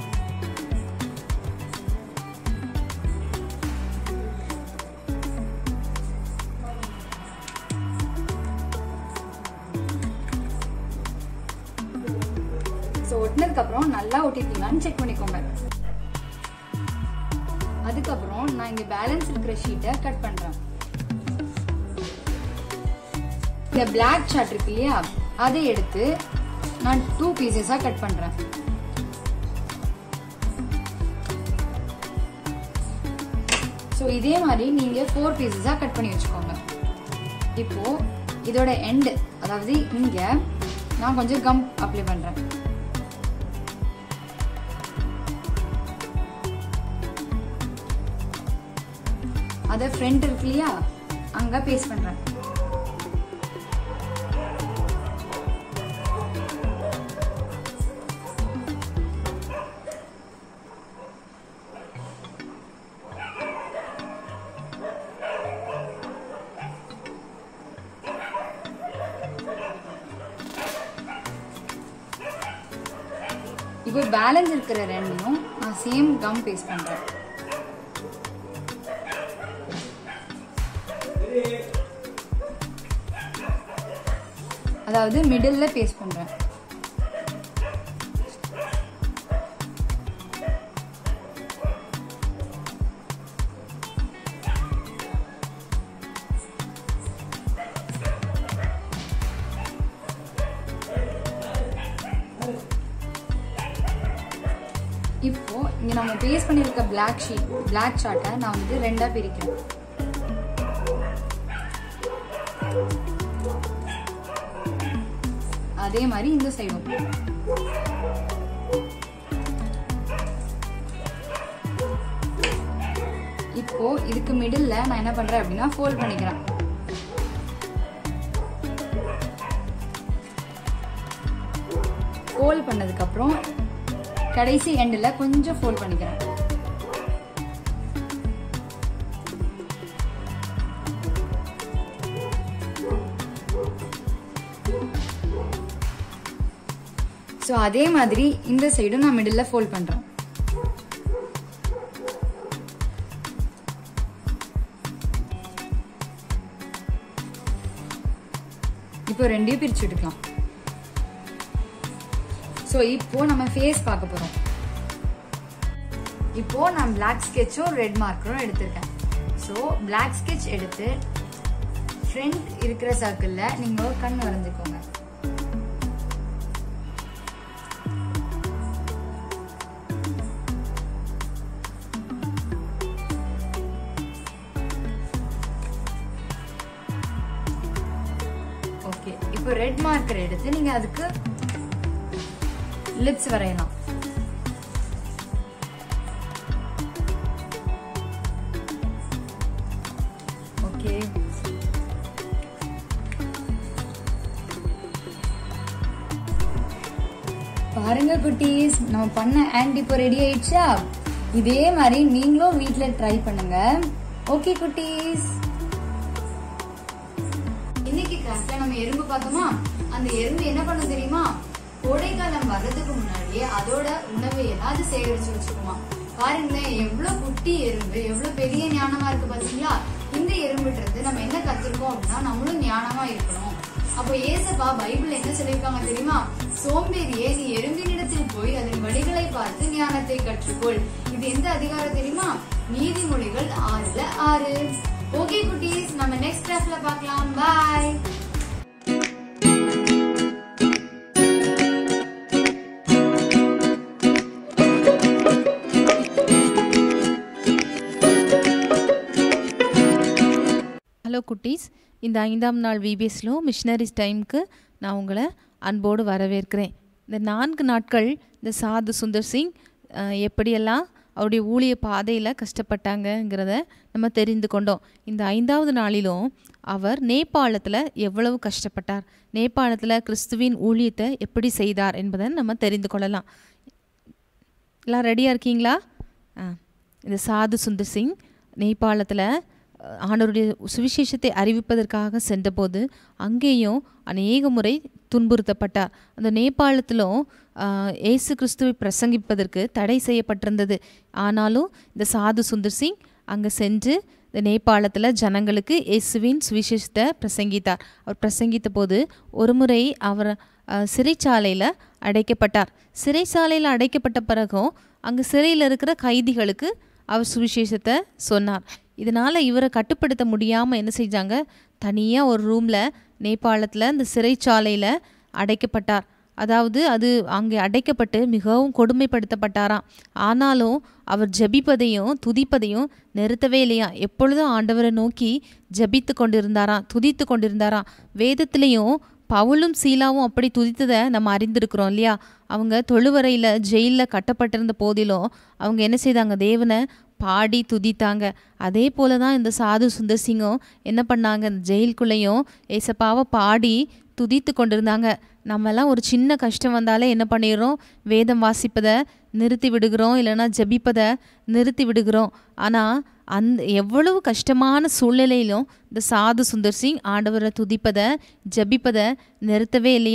ஸோ ஒட்டினதுக்கு அப்புறம் நல்லா ஒட்டிருக்கீங்களான்னு செக் பண்ணிக்கோங்க அதுக்கப்புறம் நான் இங்க பேலன்ஸ் இருக்கிற ஷீட்டை கட் பண்றேன் இந்த பிளாக் சார்ட் இருக்கு இல்லையா அதை எடுத்து நான் டூ பீசஸா கட் பண்றேன் ஸோ இதே மாதிரி நீங்க ஃபோர் பீசஸா கட் பண்ணி வச்சுக்கோங்க இப்போ இதோட எண்ட் அதாவது இங்க நான் கொஞ்சம் கம் அப்ளை பண்றேன் அதை ஃப்ரண்ட் இருக்கு இல்லையா அங்க பேஸ்ட் பண்றேன் இப்போ பேலன்ஸ் இருக்கிற ரெண்டையும் நான் சேம் கம் பேஸ்ட் பண்ணுறேன் அதாவது மிடில் பேஸ்ட் பண்ணுறேன் இப்போ இங்க நம்ம பேஸ்ட் பண்ணியிருக்க பிளாக் ஷீட் பிளாக் சார்ட்டை நான் வந்து ரெண்டா பிரிக்கிறேன் அதே மாதிரி இந்த சைடும் இப்போ இதுக்கு மிடில் நான் என்ன பண்றேன் அப்படின்னா ஃபோல்ட் பண்ணிக்கிறேன் ஃபோல்ட் பண்ணதுக்கு அப்புறம் கடைசி எண்டில் கொஞ்சம் ஃபோல்ட் பண்ணிக்கிறேன் ஸோ அதே மாதிரி இந்த சைடும் நான் மிடில் ஃபோல்ட் பண்ணுறேன் இப்போ ரெண்டையும் பிரிச்சு விட்டுக்கலாம் ஸோ இப்போ நம்ம ஃபேஸ் பார்க்க போகிறோம் இப்போ நான் பிளாக் ஸ்கெட்சும் ரெட் மார்க்கரும் எடுத்திருக்கேன் ஸோ பிளாக் ஸ்கெட்ச் எடுத்து ஃப்ரண்ட் இருக்கிற சர்க்கிளில் நீங்கள் ஒரு கண் வரைஞ்சிக்கோங்க ஓகே இப்போ ரெட் மார்க்கர் எடுத்து நீங்கள் அதுக்கு லிப்ஸ் வரையலாம் ஓகே பாருங்க குட்டீஸ் நம்ம பண்ண ஆண்ட் இப்போ ரெடி ஆயிடுச்சா இதே மாதிரி நீங்களும் வீட்டில் ட்ரை பண்ணுங்க ஓகே குட்டீஸ் இன்னைக்கு கிளாஸ்ல நம்ம எறும்பு பார்த்தோமா அந்த எறும்பு என்ன பண்ண தெரியுமா கோடைக்காலம் வர்றதுக்கு முன்னாடியே அதோட உணவை எல்லாம் அது சேகரிச்சு வச்சுக்குமா பாருங்களேன் எவ்வளவு குட்டி எறும்பு எவ்வளவு பெரிய ஞானமா இருக்கு பாத்தீங்களா இந்த எறும்புன்றது நம்ம என்ன கத்துருக்கோம் அப்படின்னா நம்மளும் ஞானமா இருக்கணும் அப்போ ஏசப்பா பைபிள் என்ன சொல்லியிருக்காங்க தெரியுமா சோம்பேறியே நீ எறும்பினிடத்தில் போய் அதன் வழிகளை பார்த்து ஞானத்தை கற்றுக்கொள் இது எந்த அதிகாரம் தெரியுமா நீதிமொழிகள் ஆறுல ஆறு ஓகே குட்டீஸ் நம்ம நெக்ஸ்ட் கிளாஸ்ல பார்க்கலாம் பாய் ஹலோ குட்டீஸ் இந்த ஐந்தாம் நாள் விபிஎஸ்லோ மிஷினரிஸ் டைமுக்கு நான் உங்களை அன்போடு வரவேற்கிறேன் இந்த நான்கு நாட்கள் இந்த சாது சுந்தர் சிங் அஹ், எப்படியெல்லாம் அவருடைய ஊழிய பாதையில் கஷ்டப்பட்டாங்கங்கிறத நம்ம தெரிந்து கொண்டோம் இந்த ஐந்தாவது நாளிலும் அவர் நேபாளத்தில் எவ்வளவு கஷ்டப்பட்டார் நேபாளத்தில் கிறிஸ்துவின் ஊழியத்தை எப்படி செய்தார் என்பதை நம்ம தெரிந்து கொள்ளலாம் எல்லாம் ரெடியாக இருக்கீங்களா ஆ இந்த சாது சுந்தர் சிங் நேபாளத்தில் அஹ், ஆண்டவருடைய சுவிசேஷத்தை அறிவிப்பதற்காக சென்றபோது அங்கேயும் அநேக முறை துன்புறுத்தப்பட்டார் அந்த நேபாளத்திலும் ஆஹ், இயேசு கிறிஸ்துவை பிரசங்கிப்பதற்கு தடை செய்யப்பட்டிருந்தது ஆனாலும் இந்த சாது சுந்தர் சிங் அங்கே சென்று இந்த நேபாளத்தில் ஜனங்களுக்கு இயேசுவின் சுவிசேஷத்தை பிரசங்கித்தார் அவர் பிரசங்கித்த போது ஒரு முறை அவர் அஹ், சிறைச்சாலையில் அடைக்கப்பட்டார் சிறைச்சாலையில் அடைக்கப்பட்ட பிறகும் அங்கே சிறையில் இருக்கிற கைதிகளுக்கு அவர் சுவிசேஷத்தை சொன்னார் இதனால் இவரை கட்டுப்படுத்த முடியாமல் என்ன செஞ்சாங்க தனியாக ஒரு ரூமில் நேபாளத்தில் இந்த சிறைச்சாலையில் அடைக்கப்பட்டார் அதாவது அது அங்கே அடைக்கப்பட்டு மிகவும் கொடுமைப்படுத்தப்பட்டாராம் ஆனாலும் அவர் ஜெபிப்பதையும் துதிப்பதையும் நிறுத்தவே இல்லையா எப்பொழுதும் ஆண்டவரை நோக்கி ஜெபித்து கொண்டிருந்தாராம் துதித்து கொண்டிருந்தாராம் வேதத்திலையும் பவுலும் சீலாவும் அப்படி துதித்ததை நம்ம அறிந்திருக்கிறோம் இல்லையா அவங்க தொழுவறையில் ஜெயிலில் கட்டப்பட்டிருந்த போதிலும் அவங்க என்ன செய்தாங்க தேவனை பாடி துதித்தாங்க அதே போல தான் இந்த சாது சுந்தர் சிங்கும் என்ன பண்ணாங்க இந்த ஜெயிலுக்குள்ளேயும் ஏசப்பாவை பாடி துதித்து கொண்டிருந்தாங்க நம்மலாம் ஒரு சின்ன கஷ்டம் வந்தாலே என்ன பண்ணிடுறோம் வேதம் வாசிப்பதை நிறுத்தி விடுகிறோம் இல்லைன்னா ஜெபிப்பதை நிறுத்தி விடுகிறோம் ஆனால் அந்த எவ்வளவு கஷ்டமான சூழ்நிலையிலும் இந்த சாது சுந்தர் சிங் ஆண்டவரை துதிப்பதை ஜெபிப்பதை நிறுத்தவே இல்லையா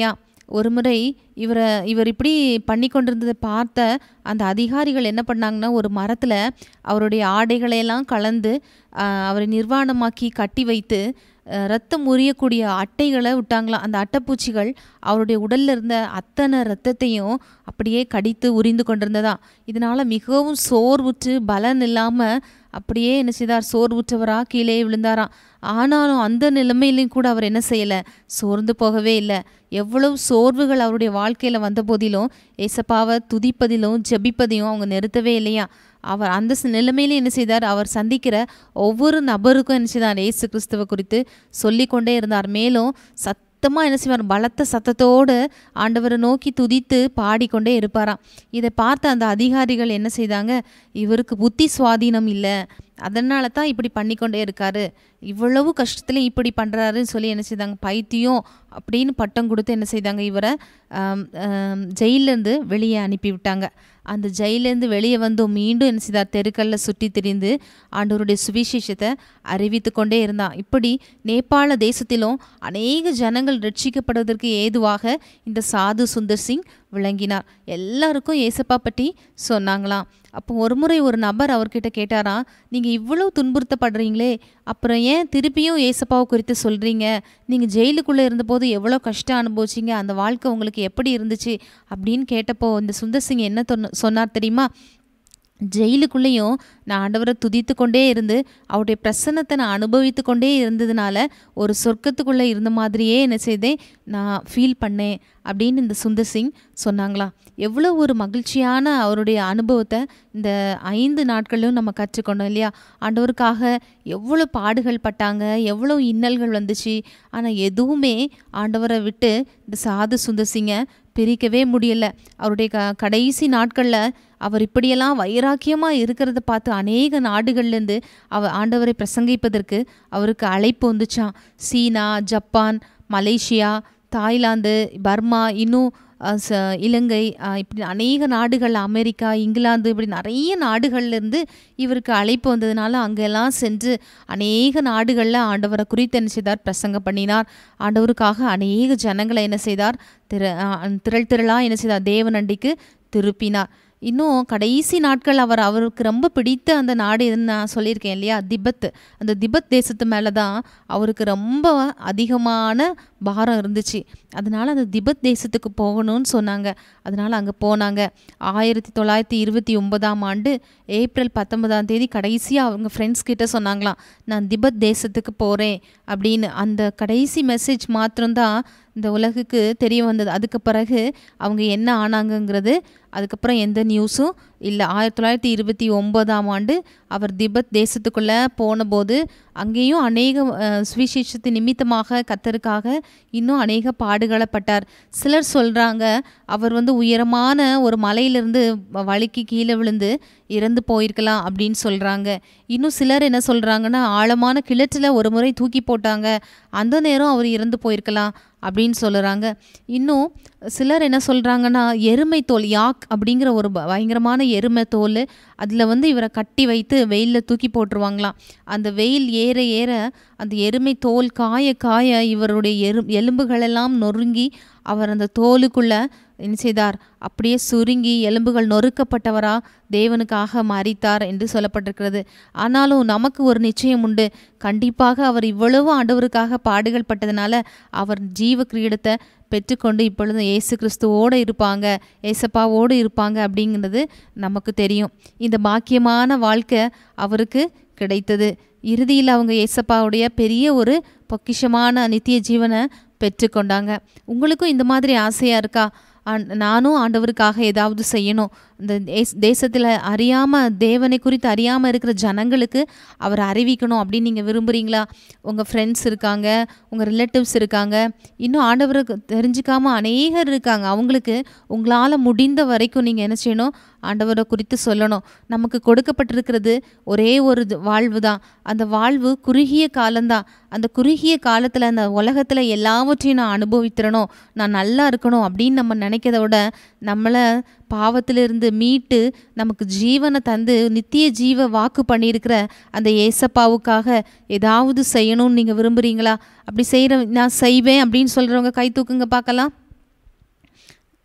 ஒரு முறை இவரை இவர் இப்படி பண்ணி கொண்டிருந்ததை பார்த்த அந்த அதிகாரிகள் என்ன பண்ணாங்கன்னா ஒரு மரத்தில் அவருடைய ஆடைகளையெல்லாம் கலந்து ஆஹ், அவரை நிர்வாணமாக்கி கட்டி வைத்து அஹ், ரத்தம் உரியக்கூடிய அட்டைகளை விட்டாங்களாம் அந்த அட்டைப்பூச்சிகள் அவருடைய உடல்ல இருந்த அத்தனை ரத்தத்தையும் அப்படியே கடித்து உரிந்து கொண்டிருந்ததா இதனால மிகவும் சோர்வுற்று பலன் இல்லாமல் அப்படியே என்ன செய்தார் சோர்வுற்றவரா கீழே விழுந்தாராம் ஆனாலும் அந்த நிலைமையிலையும் கூட அவர் என்ன செய்யலை சோர்ந்து போகவே இல்லை எவ்வளவு சோர்வுகள் அவருடைய வாழ்க்கையில் வந்த போதிலும் ஏசப்பாவை துதிப்பதிலும் ஜெபிப்பதையும் அவங்க நிறுத்தவே இல்லையா அவர் அந்த ஸ் நிலைமையில என்ன செய்தார் அவர் சந்திக்கிற ஒவ்வொரு நபருக்கும் என்ன செய்தார் இயேசு கிறிஸ்துவ குறித்து சொல்லிக்கொண்டே இருந்தார் மேலும் சத்தமாக என்ன செய்வார் பலத்த சத்தத்தோடு ஆண்டவரை நோக்கி துதித்து பாடிக்கொண்டே இருப்பாராம் இதை பார்த்த அந்த அதிகாரிகள் என்ன செய்தாங்க இவருக்கு புத்தி சுவாதீனம் இல்லை அதனால தான் இப்படி பண்ணிக்கொண்டே இருக்காரு இவ்வளவு கஷ்டத்துல இப்படி பண்ணுறாருன்னு சொல்லி என்ன செய்தாங்க பைத்தியம் அப்படின்னு பட்டம் கொடுத்து என்ன செய்தாங்க இவரை ஆம், ஆம், ஜெயிலேருந்து வெளியே அனுப்பி விட்டாங்க அந்த ஜெயிலேருந்து வெளியே வந்து மீண்டும் என்ன செய்தார் தெருக்களில் சுற்றி திரிந்து ஆண்டவருடைய சுவிசேஷத்தை அறிவித்து கொண்டே இருந்தான் இப்படி நேபாள தேசத்திலும் அநேக ஜனங்கள் ரட்சிக்கப்படுவதற்கு ஏதுவாக இந்த சாது சுந்தர் சிங் விளங்கினார் எல்லாருக்கும் ஏசப்பா பற்றி சொன்னாங்களாம் அப்போ ஒரு முறை ஒரு நபர் அவர்கிட்ட கேட்டாராம் நீங்கள் இவ்வளவு துன்புறுத்தப்படுறீங்களே அப்புறம் ஏன் திருப்பியும் ஏசப்பாவை குறித்து சொல்கிறீங்க நீங்கள் ஜெயிலுக்குள்ளே இருந்தபோது எவ்வளோ கஷ்டம் அனுபவிச்சிங்க அந்த வாழ்க்கை உங்களுக்கு எப்படி இருந்துச்சு அப்படின்னு கேட்டப்போ இந்த சுந்தர் சிங் என்ன தொன்ன- சொன்னார் தெரியுமா ஜெயிலுக்குள்ளேயும் நான் ஆண்டவரை துதித்து கொண்டே இருந்து அவருடைய பிரசன்னத்தை நான் அனுபவித்து கொண்டே இருந்ததுனால ஒரு சொர்க்கத்துக்குள்ளே இருந்த மாதிரியே என்ன செய்தேன் நான் ஃபீல் பண்ணேன் அப்படின்னு இந்த சுந்தர் சிங் சொன்னாங்களாம் எவ்வளோ ஒரு மகிழ்ச்சியான அவருடைய அனுபவத்தை இந்த ஐந்து நாட்களிலும் நம்ம கற்றுக்கொண்டோம் இல்லையா ஆண்டவருக்காக எவ்வளோ பாடுகள் பட்டாங்க எவ்வளோ இன்னல்கள் வந்துச்சு ஆனால் எதுவுமே ஆண்டவரை விட்டு இந்த சாது சுந்தர் சிங்கை பிரிக்கவே முடியல அவருடைய க கடைசி நாட்களில் அவர் இப்படியெல்லாம் வைராக்கியமாக இருக்கிறத பார்த்து அநேக நாடுகள்லேருந்து அவர் ஆண்டவரை பிரசங்கிப்பதற்கு அவருக்கு அழைப்பு வந்துச்சாம் China Japan Malaysia Thailand Burma இன்னும் அஹ், ச இலங்கை அஹ், இப்படி அநேக நாடுகள் அமெரிக்கா இங்கிலாந்து இப்படி நிறைய நாடுகள்லேருந்து இவருக்கு அழைப்பு வந்ததுனால அங்கெல்லாம் சென்று அநேக நாடுகளில் ஆண்டவரை குறித்து என்ன செய்தார் பிரசங்கம் பண்ணினார் ஆண்டவருக்காக அநேக ஜனங்களை என்ன செய்தார் திர அஹ், திரள் திரளாக என்ன செய்தார் தேவனண்டிக்கு திருப்பினார் இன்னும் கடைசி நாட்கள் அவர் அவருக்கு ரொம்ப பிடித்த அந்த நாடு எதுன்னு நான் சொல்லியிருக்கேன் இல்லையா திபெத் அந்த திபெத் தேசத்து மேலே தான் அவருக்கு ரொம்ப அதிகமான பாரம் இருந்துச்சு அதனால அந்த திபெத் தேசத்துக்கு போகணும்னு சொன்னாங்க அதனால அங்கே போனாங்க ஆயிரத்தி தொள்ளாயிரத்தி இருபத்தி ஒன்பதாம் ஆண்டு ஏப்ரல் பத்தொன்பதாம் தேதி கடைசியாக அவங்க ஃப்ரெண்ட்ஸ் கிட்ட சொன்னாங்களாம் நான் திபெத் தேசத்துக்கு போகிறேன் அப்படின்னு அந்த கடைசி மெசேஜ் மாத்திரம்தான் இந்த உலகுக்கு தெரிய வந்தது அதுக்கு பிறகு அவங்க என்ன ஆனாங்கங்கிறது அதுக்கப்புறம் எந்த நியூஸும் இல்லை ஆயிரத்தி தொள்ளாயிரத்தி இருபத்தி ஒம்போதாம் ஆண்டு அவர் திபெத் தேசத்துக்குள்ளே போனபோது அங்கேயும் அநேக அஹ், சுவிசேஷத்து நிமித்தமாக கத்தருக்காக இன்னும் அநேக பாடுகளை பட்டார் சிலர் சொல்கிறாங்க அவர் வந்து உயரமான ஒரு மலையிலிருந்து வ- வழுக்கி கீழே விழுந்து இறந்து போயிருக்கலாம் அப்படின்னு சொல்கிறாங்க இன்னும் சிலர் என்ன சொல்கிறாங்கன்னா ஆழமான கிணற்றில் ஒரு முறை தூக்கி போட்டாங்க அந்த நேரம் அவர் இறந்து போயிருக்கலாம் அப்படின்னு சொல்லுறாங்க இன்னும் சிலர் என்ன சொல்கிறாங்கன்னா எருமை தோல் யாக் அப்படிங்கிற ஒரு ப- பயங்கரமான எருமை தோல் அதில் வந்து இவரை கட்டி வைத்து வெயிலில் தூக்கி போட்டுருவாங்களாம் அந்த வெயில் ஏற ஏற அந்த எருமை தோல் காய காய இவருடைய எரு எலும்புகளெல்லாம் நொறுங்கி அவர் அந்த தோலுக்குள்ள என்ன செய்தார் அப்படியே சுருங்கி எலும்புகள் நொறுக்கப்பட்டவரா தேவனுக்காக மறித்தார் என்று சொல்லப்பட்டிருக்கிறது ஆனாலும் நமக்கு ஒரு நிச்சயம் உண்டு கண்டிப்பாக அவர் இவ்வளவு ஆண்டவருக்காக பாடுகள் பட்டதுனால அவர் ஜீவ கிரீடத்தை பெற்றுக்கொண்டு இப்பொழுது இயேசு கிறிஸ்துவோடு இருப்பாங்க ஏசப்பாவோடு இருப்பாங்க அப்படிங்கிறது நமக்கு தெரியும் இந்த பாக்கியமான வாழ்க்கை அவருக்கு கிடைத்தது இறுதியில் அவங்க ஏசப்பாவுடைய பெரிய ஒரு பொக்கிஷமான நித்திய ஜீவனை பெற்றுக்கொண்டாங்க உங்களுக்கும் இந்த மாதிரி ஆசையாக இருக்கா ஆண்- நானும் ஆண்டவருக்காக ஏதாவது செய்யணும் இந்த தேஸ் தேசத்தில் அறியாமல் தேவனை குறித்து அறியாமல் இருக்கிற ஜனங்களுக்கு அவர் அறிவிக்கணும் அப்படின்னு நீங்கள் விரும்புகிறீங்களா உங்கள் ஃப்ரெண்ட்ஸ் இருக்காங்க உங்கள் ரிலேட்டிவ்ஸ் இருக்காங்க இன்னும் ஆண்டவருக்கு தெரிஞ்சுக்காம அநேகர் இருக்காங்க அவங்களுக்கு உங்களால் முடிந்த வரைக்கும் நீங்கள் என்ன செய்யணும் ஆண்டவரை குறித்து சொல்லணும் நமக்கு கொடுக்கப்பட்டிருக்கிறது ஒரே ஒரு இது- வாழ்வு தான் அந்த வாழ்வு குறுகிய காலம்தான் அந்த குறுகிய காலத்தில் அந்த உலகத்தில் எல்லாவற்றையும் நான் அனுபவித்திரணும் நான் நல்லா இருக்கணும் அப்படின்னு நம்ம நினைக்கிறத விட நம்மளை பாவத்திலிருந்து மீட்டு நமக்கு ஜீவனை தந்து நித்திய ஜீவ வாக்கு பண்ணியிருக்கிற அந்த ஏசப்பாவுக்காக ஏதாவது செய்யணும்னு நீங்கள் விரும்புகிறீங்களா அப்படி செய்கிற நான் செய்வேன் அப்படின்னு சொல்கிறவங்க கை தூக்குங்க பார்க்கலாம்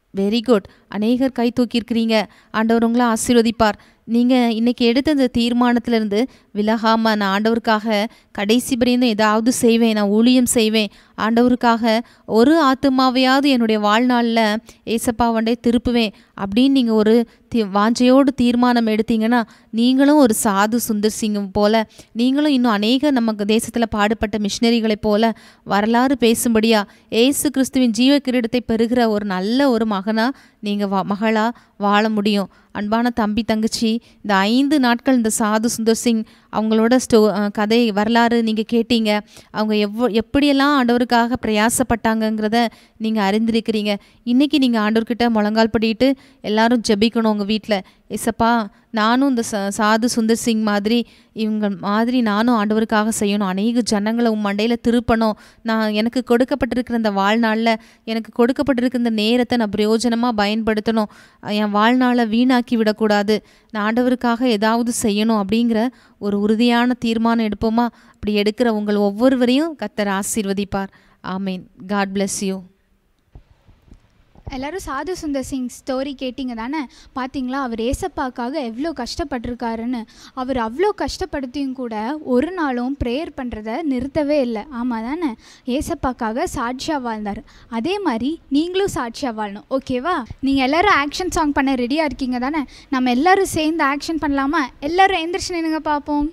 வெரி குட் அநேகர் கை தூக்கியிருக்கிறீங்க ஆண்டவர் உங்களை ஆசீர்வதிப்பார் நீங்கள் இன்னைக்கு எடுத்த இந்த தீர்மானத்திலிருந்து விலகாமல் நான் ஆண்டவருக்காக கடைசி பரியந்தம் ஏதாவது செய்வேன் நான் ஊழியம் செய்வேன் ஆண்டவருக்காக ஒரு ஆத்துமாவையாவது என்னுடைய வாழ்நாளில் ஏசப்பா வண்டே திருப்புவேன் அப்படின்னு நீங்கள் ஒரு தி வாஞ்சையோடு தீர்மானம் எடுத்தீங்கன்னா நீங்களும் ஒரு சாது சுந்தர் சிங்கம் போல நீங்களும் இன்னும் அநேக நமக்கு தேசத்தில் பாடுபட்ட மிஷினரிகளைப் போல வரலாறு பேசும்படியா ஏசு கிறிஸ்துவின் ஜீவ கிரீடத்தை பெறுகிற ஒரு நல்ல ஒரு மகனாக நீங்கள் வா மகளாக வாழ முடியும் அன்பான தம்பி தங்கச்சி இந்த ஐந்து நாட்கள் இந்த சாது சுந்தர் சிங் அவங்களோட ஸ்டோ அஹ் கதை வரலாறு நீங்கள் கேட்டீங்க அவங்க எவ்வ எப்படியெல்லாம் ஆண்டவருக்காக பிரயாசப்பட்டாங்கங்கிறத நீங்கள் அறிந்திருக்கிறீங்க இன்றைக்கி நீங்கள் ஆண்டவர்கிட்ட முழங்கால் படிட்டு எல்லாரும் ஜெபிக்கணும் உங்கள் வீட்டில் ஏசப்பா நானும் இந்த ச சாது சுந்தர் சிங் மாதிரி இவங்க மாதிரி நானும் ஆண்டவருக்காக செய்யணும் அநேக ஜனங்களை உன் மண்டையில் திருப்பணும் நான் எனக்கு கொடுக்கப்பட்டிருக்கிற இந்த வாழ்நாளில் எனக்கு கொடுக்கப்பட்டிருக்கிற இந்த நேரத்தை நான் பிரயோஜனமாக பயன்படுத்தணும் என் வாழ்நாளை வீணாக்கி விடக்கூடாது நான் ஆண்டவருக்காக ஏதாவது செய்யணும் அப்படிங்கிற ஒரு உறுதியான தீர்மானம் எடுப்போமா அப்படி எடுக்கிற உங்கள் ஒவ்வொருவரையும் கத்தர் ஆசீர்வதிப்பார் ஆமீன் காட் bless யூ எல்லாரும் சாது சுந்தர் சிங் ஸ்டோரி கேட்டிங்க தானே பார்த்தீங்களா அவர் ஏசப்பாக்காக எவ்வளோ கஷ்டப்பட்டிருக்காருன்னு அவர் அவ்வளோ கஷ்டப்படுத்தியும் கூட ஒரு நாளும் ப்ரேயர் பண்ணுறத நிறுத்தவே இல்லை ஆமாம் தானே ஏசப்பாக்காக சாட்சியாக வாழ்ந்தார் அதே மாதிரி நீங்களும் சாட்சியாக வாழணும் ஓகேவா நீங்கள் எல்லாரும் ஆக்ஷன் சாங் பண்ண ரெடியாக இருக்கீங்க தானே நம்ம எல்லாரும் சேர்ந்து ஆக்ஷன் பண்ணலாமா எல்லாரும் எந்திரிச்சு நின்னுங்க பார்ப்போம்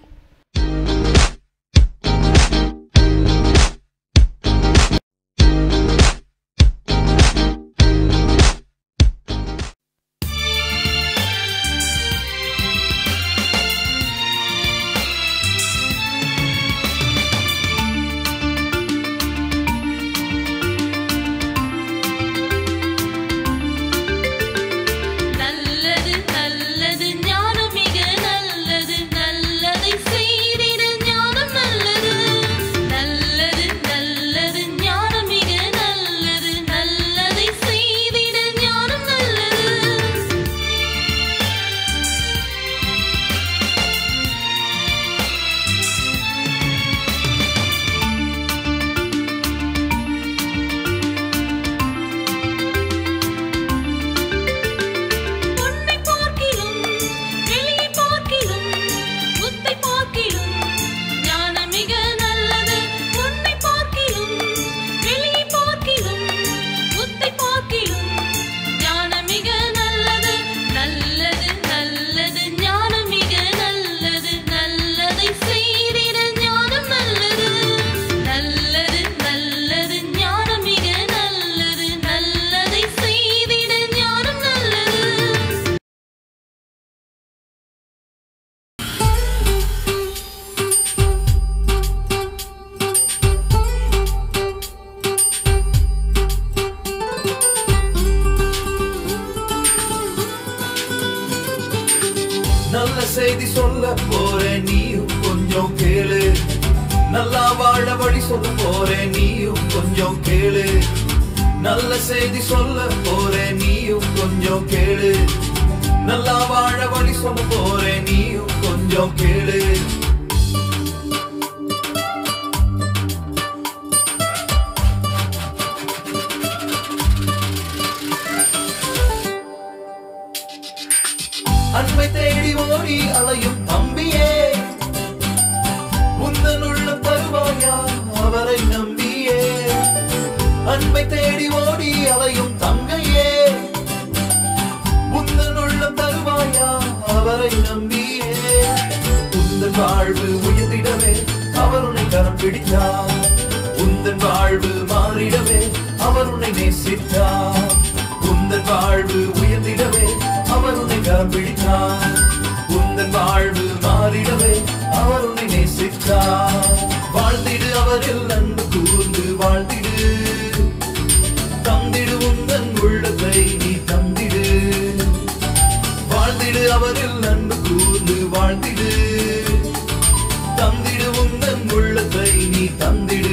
நல்லது நல்லது ஞானம் மிக நல்லது நல்லதை செய்திட ஞானம் நல்லது நல்லது நல்லது ஞானம் மிக நல்லது நல்லதை செய்திட ஞானம் நல்லது பொன்னை பார்க்கிலும் வெளியை பார்க்கிலும் முத்தை பார்க்கிலும் ஞானம் மிக நல்லது பொன்னை பார்க்கிலும் வெளியை பார்க்கிலும் முத்தை பார்க்கிலும் ஞானம் மிக நல்லது நல்லது நல்லது ஞானம் மிக நல்லது நல்லதை செய்திட ஞானம் நல்லது நல்லது நல்லது ஞானம் மிக நல்லது நல்லதை செய்திட ஞானம் நல்லது நல்ல செய்தி சொல்ல போறேன் நீயும் கொஞ்சம் கேளு நல்லா வாழ வழி சொல்ல போறேன் நீயும் கொஞ்சம் கேளு நல்ல செய்தி சொல்ல போறேன் நீயும் கொஞ்சம் கேளு நல்லா வாழ வழி சொல்ல போறேன் நீயும் கொஞ்சம் கேளு அன்பை தேடி ஓடி அலையும் தம்பியே உந்தனுள்ள தருவாயா அவரை நம்பியே அன்பை தேடி ஓடி அலையும் தங்கையே உந்தனுள்ள தருவாயா அவரை நம்பியே உந்தன் வாழ்வு உயர்ந்திடவே அவர் உன்னை கரம் பிடித்தார் உந்தன் வாழ்வு மாறிடவே அவர் உன்னை நேசித்தார் உந்தன் வாழ்வு உயர்ந்திடவே அவர் உன்னை கரம் பிடித்தார் உந்தன் வாழ்வு மாறிடவே அவர் உன்னை நேசித்தார் வாழ்ந்திடு அவரில் அன்பு கூர்ந்து வாழ்ந்திடு தந்திடு உந்தன் உள்ளத்தை நீ தந்திடு வாழ்ந்திடு அவரில் அன்பு கூர்ந்து வாழ்ந்திடு தந்திடு உந்தன் உள்ளத்தை நீ தந்திடு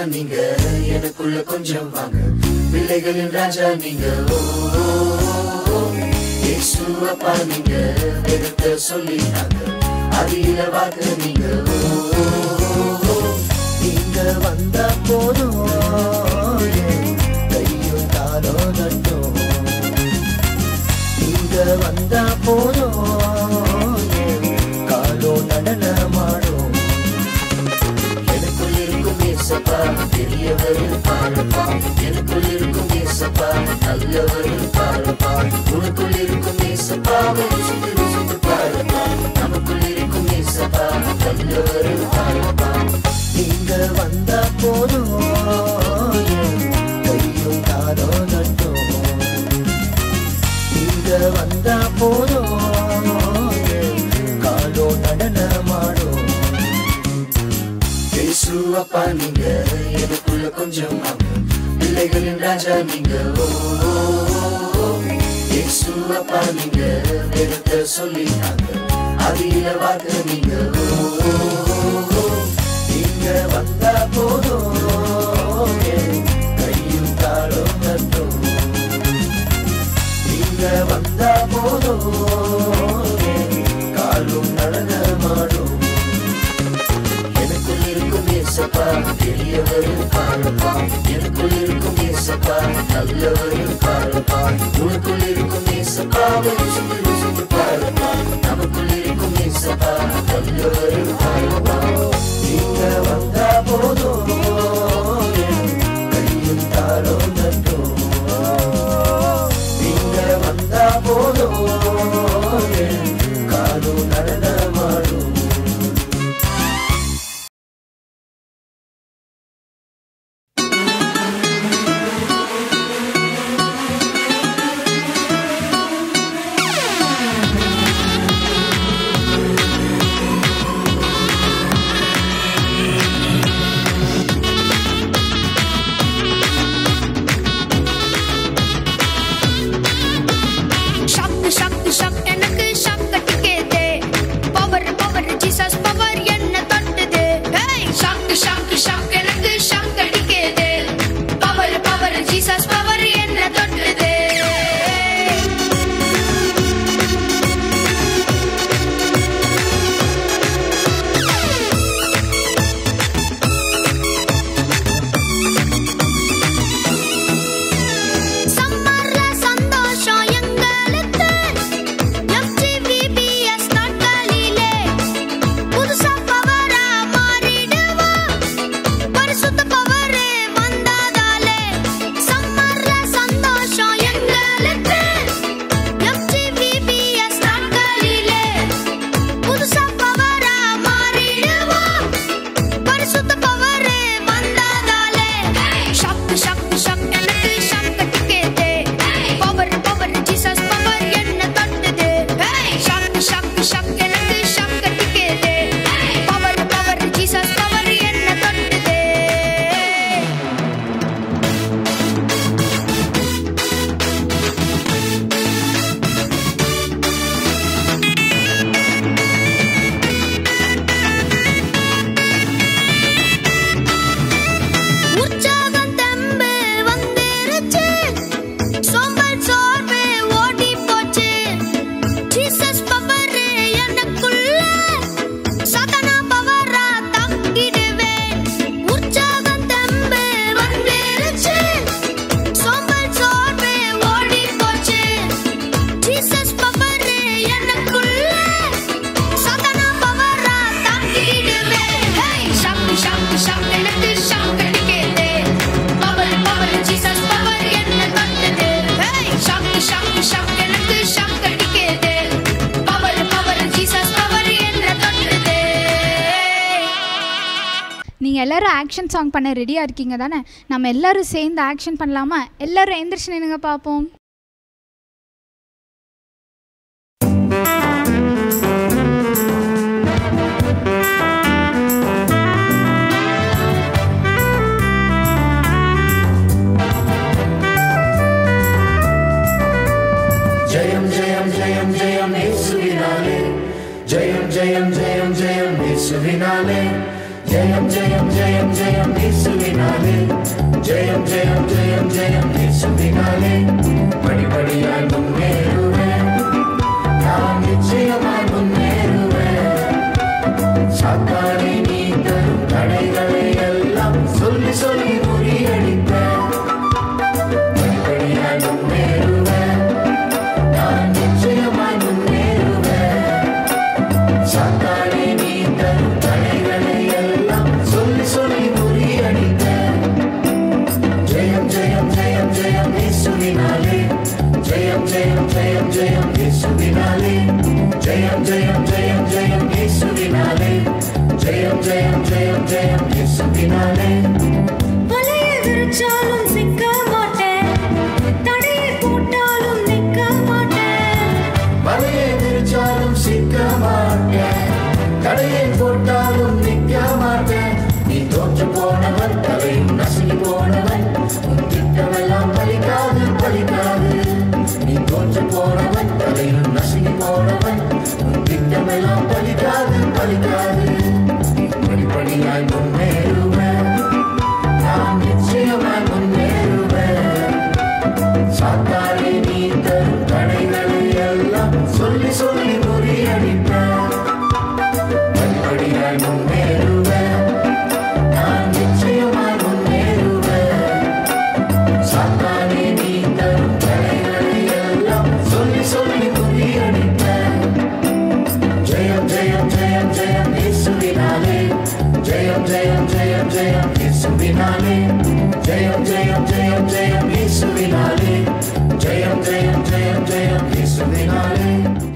நீங்க எனக்குள்ள கொஞ்சம் வாங்க பிள்ளைகளின் ராஜா நீங்க ஓ ஓ, ஓ, ஓ. இயேசு அப்பா நீங்க வெறுத்த சொல்லிட்டாங்க அடியில வாக்கு நீங்க ஓ, ஓ, ஓ, ஓ. நீங்க வந்தா போதும் என் கையும் காலும் நட்டும் நீங்க வந்தா போதும் என் காலும் நடனமாடும் எனக்குள் இருக்கும் ஏசப்பா பெரியவர் இருப்பாருப்பா எனக்குள் இருக்கும் ஏசப்பா நல்லவர் இருப்பாருப்பா உனக்குள் இருக்கும் ஏசப்பா ருசித்து ருசித்து பாருப்பா நமக்குள் இருக்கும் ஏசப்பா நல்லவர் இருப்பாருப்பா நீங்க வந்தா போதும் என் கையும் காலும் நட்டும் நீங்க வந்தா போதும் என் காலும் நடனமாடும் இயேசு அப்பா நீங்க எனக்குள்ள கொஞ்சம் வாங்க பிள்ளைகளின் ராஜா நீங்க ஓ ஓ, ஓ, ஓ. இயேசு அப்பா நீங்க வெறுத்த சொல்லிட்டாங்க அடியில வாக்கு நீங்க ஓ ஓ, ஓ, ஓ. நீங்க வந்தா போதும் என் கையும் காலும் நட்டும் நீங்க வந்தா போதும் என் காலும் நடனமாடும் எனக்குள் இருக்கும் ஏசப்பா பெரியவர் இருப்பாருப்பா எனக்குள் இருக்கும் ஏசப்பா நல்லவர் இருப்பாருப்பா உனக்குள் இருக்கும் ஏசப்பா ருசித்து ருசித்து பாருப்பா நமக்குள் இருக்கும் ஏசப்பா நல்லவர் இருப்பாருப்பா நீங்க வந்தா போதும் என் கையும் தாளம் நட்டும் நீங்க வந்தா போதும் என் காலும் நடனமாடும் ஷாக்கு ஷாக்கு ஷாக் எனக்கு ஷாக் அடிக்குது பவர் பவர் ஜீசஸ் பவர் என்ன தொட்டுது ஹேய் ஷாக்கு ஷாக்கு ஷாக் எனக்கு ஷாக் அடிக்குது பவர் பவர் ஜீசஸ் பவர் என்ன தொட்டுது சம்மர்ல சந்தோஷம் எங்களுக்கு FGVBS நாட்களிலே புதுசா பவரா மாறிடுவோம் பரிசுத்த பவரே வந்ததாலே சம்மர்ல சந்தோஷம் எங்களுக்கு FGVBS நாட்களிலே புதுசா பவரா மாறிடுவோம் பரிசுத்த பவரே வந்ததாலே ஷாக்கு ஷாக்கு ஷாக் எனக்கு ஷாக் அடிக்குது பவர் பவர் ஜீசஸ் பவர் என்ன தொட்டுது ஷாக்கு ஷாக்கு ஷாக் எனக்கு ஷாக் அடிக்குது பவர் பவர் ஜீசஸ் பவர் என்ன தொட்டுது உற்சாகம் தெம்பு வந்துருச்சு சோம்பல் சோர்வு ஓடி போச்சு ஜீசஸ் பவர் எனக்குள்ள சதனா பவரா தங்கிடுவேன் உற்சாகம் தெம்பு வந்துருச்சு சோம்பல் சோர்வு ஓடி போச்சு ஜீசஸ் பவர் எனக்குள்ள சதனா பவரா தங்கிடுவேன் ஷாக்கு ஷாக்கு ஷாக்கு எனக்கு ஷாக் அடிக்குது பவர் பவர் ஜீசஸ் பவர் என்ன தொட்டது ஷாக்கு ஷாக்கு ஷாக்கு எனக்கு ஷாக் அடிக்குது பவர் பவர் ஜீசஸ் பவர் என்ன தொட்டது நீங்கள் எல்லாரும் ஆக்ஷன் சாங் பண்ண ரெடியாக இருக்கீங்க தானே நம்ம எல்லாரும் சேர்ந்து ஆக்ஷன் பண்ணலாமா எல்லாரும் எந்திரிச்சு நின்னுங்க பார்ப்போம் ஜெயம் ஜெயம் ஜெயம் ஜெயம் இயேசுவினாலே ஜெயம் ஜெயம் ஜெயம் ஜெயம் இயேசுவினாலே ஜெயம் ஜெயம் ஜெயம் ஜெயம் இயேசுவினாலே இயேசுவினாலே ஜெயம் ஜெயம் ஜெயம் ஜெயம் இயேசுவினாலே படிப்படியாய் முன்னேறுவேன் நான் நிச்சயமாய் முன்னேறுவேன் சாத்தானே நீ தரும் தடைகளை எல்லாம் சொல்லி சொல்லி முறியடிப்பேன் படிப்படியாய் முன்னேறுவேன் நான் நிச்சயமாய் முன்னேறுவேன் சாத்தானே நீ தரும் தடைகளை எல்லாம் சொல்லி சொல்லி முறியடிப்பேன் ஜெயம் ஜெயம் ஜெயம் ஜெயம் இயேசுவினாலே ஜெயம் ஜெயம் ஜெயம் ஜெயம் இயேசுவினாலே ஜெயம் ஜெயம் ஜெயம் ஜெயம் இயேசுவினாலே ஜெயம் ஜெயம் ஜெயம் ஜெயம் இயேசுவினாலே வலைய விரிச்சாலும் சிக்க மாட்டேன் தடையை போட்டாலும் நிற்க மாட்டேன் வலையை விரிச்சாலும் சிக்க மாட்டேன் தடையை போட்டாலும் நிற்க மாட்டேன் நீ தோற்று போனவன் தலையும் நசுங்கி போனவன் உன் திட்டமெல்லாம் பலிக்காது பலிக்காது நீ தோற்று போனவன் தலையும் நசுங்கி போனவன் உன் திட்டமெல்லாம் பலிக்காது பலிக்காது படிப்படியாய் முன்னேறுவேன் நான் நிச்சயமாய் முன்னேறுவேன் சாத்தானே நீ தரும் தடைகளை எல்லாம் சொல்லி சொல்லி முறியடிப்பேன் படிப்படியாய் முன்னேறுவேன் நான் நிச்சயமாய் முன்னேறுவேன் சாத்தானே நீ தரும் தடைகளை எல்லாம் சொல்லி சொல்லி முறியடிப்பேன் ஜெயம் ஜெயம் ஜெயம் ஜெயம் இயேசுவினாலே ஜெயம் ஜெயம் ஜெயம் ஜெயம் இயேசுவினாலே ஜெயம் ஜெயம் ஜெயம் ஜெயம் இயேசுவினாலே ஜெயம் ஜெயம் ஜெயம் ஜெயம் இயேசுவினாலே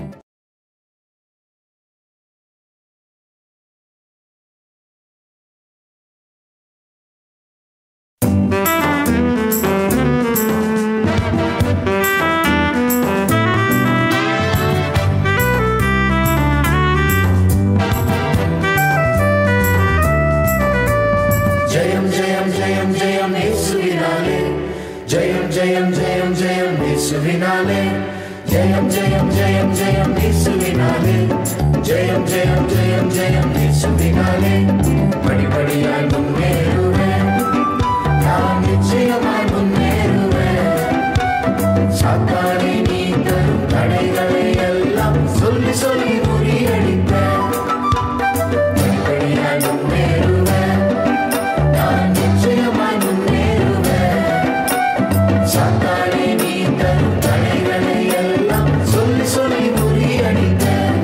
ஜெயம் ஜெயம் ஜெயம் ஜெயம் இயேசுவினாலே ஜெயம் ஜெயம் ஜெயம் ஜெயம் இயேசுவினாலே ஜெயம் ஜெயம் ஜெயம் ஜெயம் இயேசுவினாலே ஜெயம் ஜெயம் ஜெயம் ஜெயம் இயேசுவினாலே படிப்படியாய் முன்னேறுவேன் நான் நிச்சயமாய் முன்னேறுவேன் சாத்தானே நீ தரும் தடைகளை எல்லாம் சொல்லி சொல்லி முறியடிப்பேன் படிப்படியாய் முன்னேறுவேன் நான் நிச்சயமாய் முன்னேறுவேன் சாத்தானே நீ தரும் தடைகளை எல்லாம் சொல்லி சொல்லி முறியடிப்பேன்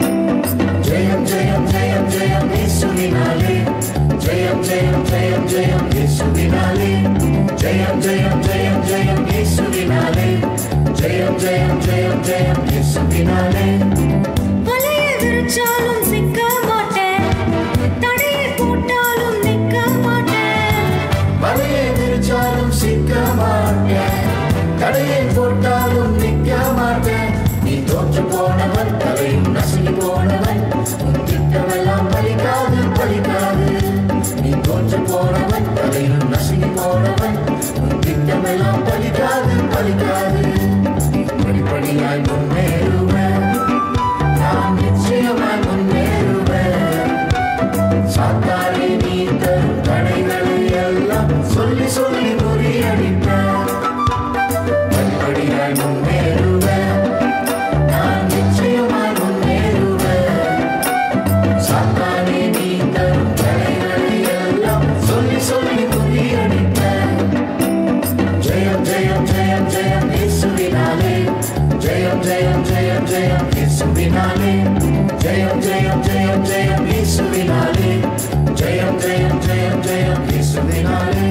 ஜெயம் ஜெயம் ஜெயம் ஜெயம் இயேசுவினாலே ஜெயம் ஜெயம் ஜெயம் ஜெயம் இயேசுவினாலே ஜெயம் ஜெயம் ஜெயம் ஜெயம் இயேசுவினாலே ஜெயம் ஜெயம் ஜெயம் ஜெயம் இயேசுவினாலே வலைய விரிச்சாலும் சிக்க மாட்டேன் தடையை போட்டாலும் நிற்க மாட்டேன் வலையை விரிச்சாலும் சிக்க மாட்டேன் தடையை போட்டாலும் நிற்க மாட்டேன் நீ தோற்று போனவன் தலையும் நசுங்கி போனவன் உன் திட்டமெல்லாம் பலிக்காது பலிக்காது நீ தோற்று போனவன் தலையும் நசுங்கி போனவன் உன் திட்டமெல்லாம் பலிக்காது பலிக்காது படிப்படியாய் முன்னேறுவேன் நான் நிச்சயமாய் முன்னேறுவேன் சாத்தானே நீ தரும் தடைகளை எல்லாம் சொல்லி சொல்லி முறியடிப்பேன் படிப்படியாய் முன்னேறுவேன் நான் நிச்சயமாய் முன்னேறுவேன் சாத்தானே நீ தரும் தடைகளை எல்லாம் சொல்லி சொல்லி முறியடிப்பேன் ஜெயம் ஜெயம் ஜெயம் ஜெயம் இயேசுவினாலே ஜெயம் ஜெயம் ஜெயம் ஜெயம் இயேசுவினாலே ஜெயம் ஜெயம் ஜெயம் ஜெயம் இயேசுவினாலே ஜெயம் ஜெயம் ஜெயம் ஜெயம் இயேசுவினாலே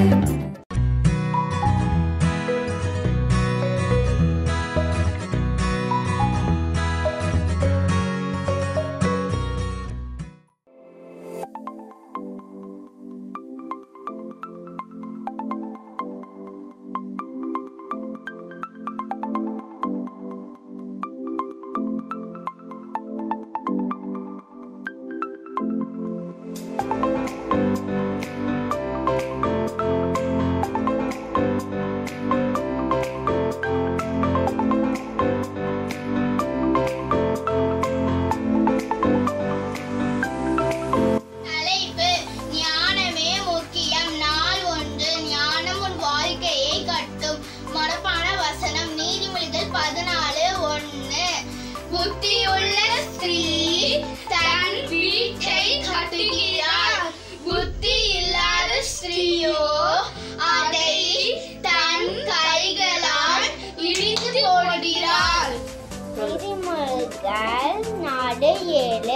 புத்தியுள்ள ஸ்திரீ தன் வீட்டை கட்டுகிறார் புத்தி இல்லாத ஸ்திரீயோ அதை தன் கைகளால் இடித்து போடுகிறாள் நீதிமொழிகள் நாடு ஏழு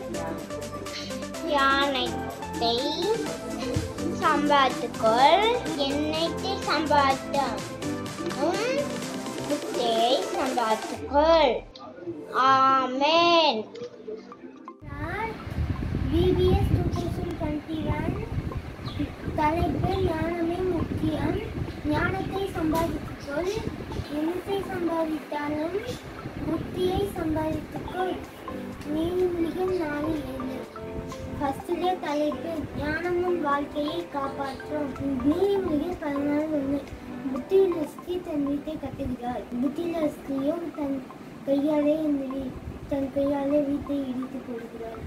யானைத்தை சம்பாத்துக்குள் எண்ணெய்த்தை சம்பாத்தம் புத்தியை சம்பாத்துக்குள் ஆமேன் VBS 2021 தலைப்பு ஞானமே முக்கியம் ஞானத்தை சம்பாதித்துக்கொள் எண்ணத்தை சம்பாதித்தாலும் புத்தியை சம்பாதித்துக்கொள் நீதிமொழிகள் நாலு ஏழு ஃபஸ்ட்டுடைய தலைப்பு ஞானமும் வாழ்க்கையை காப்பாற்றும் நீதிமொழிகள் பதினாலு ஒன்று புத்தியுள்ள ஸ்திரீ தன் வீட்டை கட்டுகிறாள் புத்தியுள்ள ஸ்திரீயும் தன் கையாலே இந்த வீ- தன் கையாலே வீட்டை இடித்து போடுகிறாள்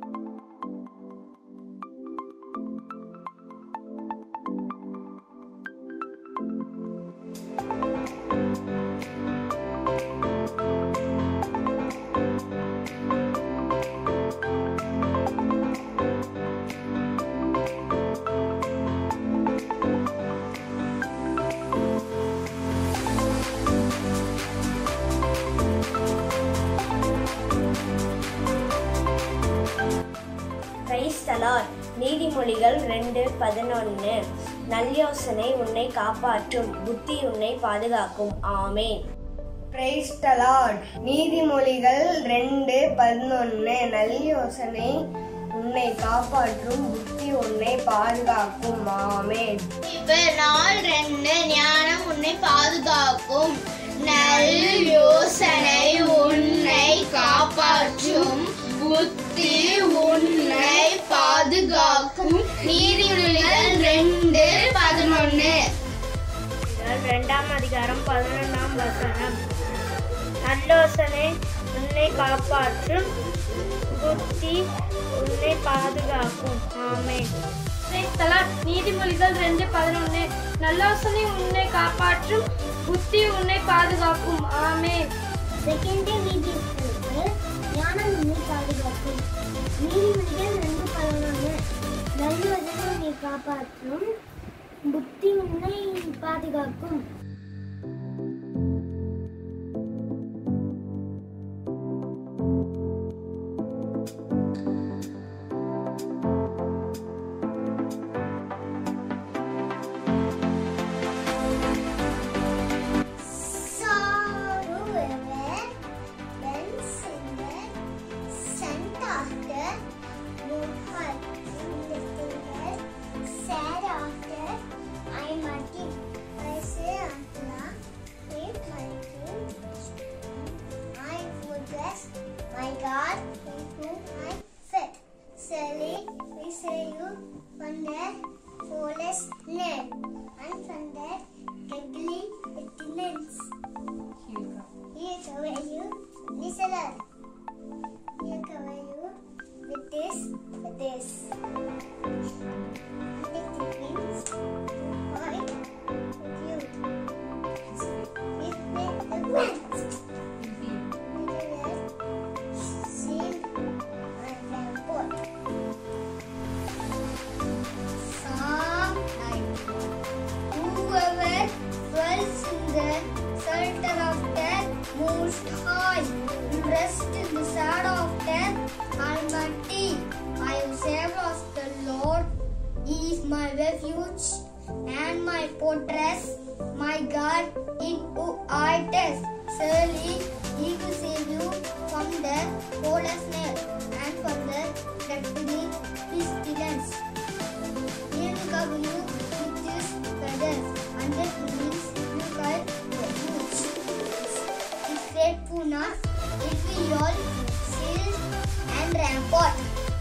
கிரைஸ்தலார் நீதிமொழிகள் ரெண்டு பதினொன்று நல்யோசனை உன்னை காப்பாற்றும் புத்தி உன்னை பாதுகாக்கும் ஆமேன் பிரைஸ்டலாட் நீதிமொழிகள் ரெண்டு பதினொன்று நல்லயோசனை உன்னை காப்பாற்றும் புத்தி உன்னை பாதுகாக்கும் ஆமேன் நாள் ரெண்டு ஞானம் உன்னை பாதுகாக்கும் நல் யோசனை உன்னை காப்பாற்றும் புத்தி உன்னை பாதுகாக்கும் நீதிமொழிகள் ரெண்டு பதினொன்னு ரெண்டாம் அதிகாரம் பதினொன்றாம் வசனம் நல்லோசனை உன்னை காப்பாற்றும் புத்தி உன்னை பாதுகாக்கும் ஆமேன் நீதிமொழிகள் ரெண்டு பதினொன்னு நல்லாசனை உன்னை காப்பாற்றும் புத்தி உன்னை பாதுகாக்கும் ஆமே செகண்ட் நீதிமொழிகளுக்கு ஞானம் உன்னை பாதுகாக்கும் நீதிமொழிகள் ரெண்டு பதினொன்று நல்லவசனம் உன்னை காப்பாற்றும் புத்தி உன்னை பாதுகாக்கும் My God, in whom I fit. Surely we say you from their foolish name and from their ugly wickedness. He cover you, listener. He cover you with this, with this. And take the wings, point with you. With the winds. Sing and then put. Psalm 91. Whoever dwells in the shelter of the Most High will rest in the shadow of the Almighty. I will say of the Lord, He is my refuge and my fortress, my God in whom I trust. Surely He will save you from the polar snare and from the deadly pestilence. He will cover you with His feathers, and His wings you can refuge. His faithfulness will be your shield and rampart.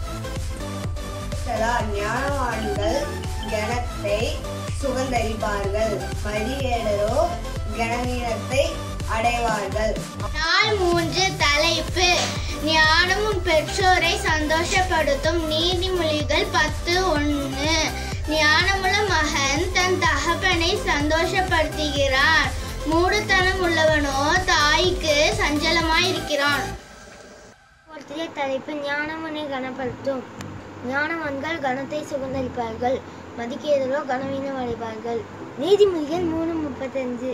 சதா ஞானவான்கள் கணத்தை சுகந்தரிப்பார்கள் மதியேடரோ கனவீனத்தை அடைவார்கள் நாள் மூன்று தலைப்பு ஞானமும் பெற்றோரை சந்தோஷப்படுத்தும் நீதிமொழிகள் பத்து ஒன்று ஞானமுள்ள மகன் தன் தகப்பனை சந்தோஷப்படுத்துகிறார் மூடுத்தனம் உள்ளவனோ தாய்க்கு சஞ்சலமாயிருக்கிறான் ஒருத்திய தலைப்பு ஞானவனை கனப்படுத்தும் ஞானவான்கள் கனத்தை சுகந்தளிப்பார்கள் மதிக்கேதலோ கனவீனம் அடைவார்கள் நீதிமொழிகள் மூணு முப்பத்தஞ்சு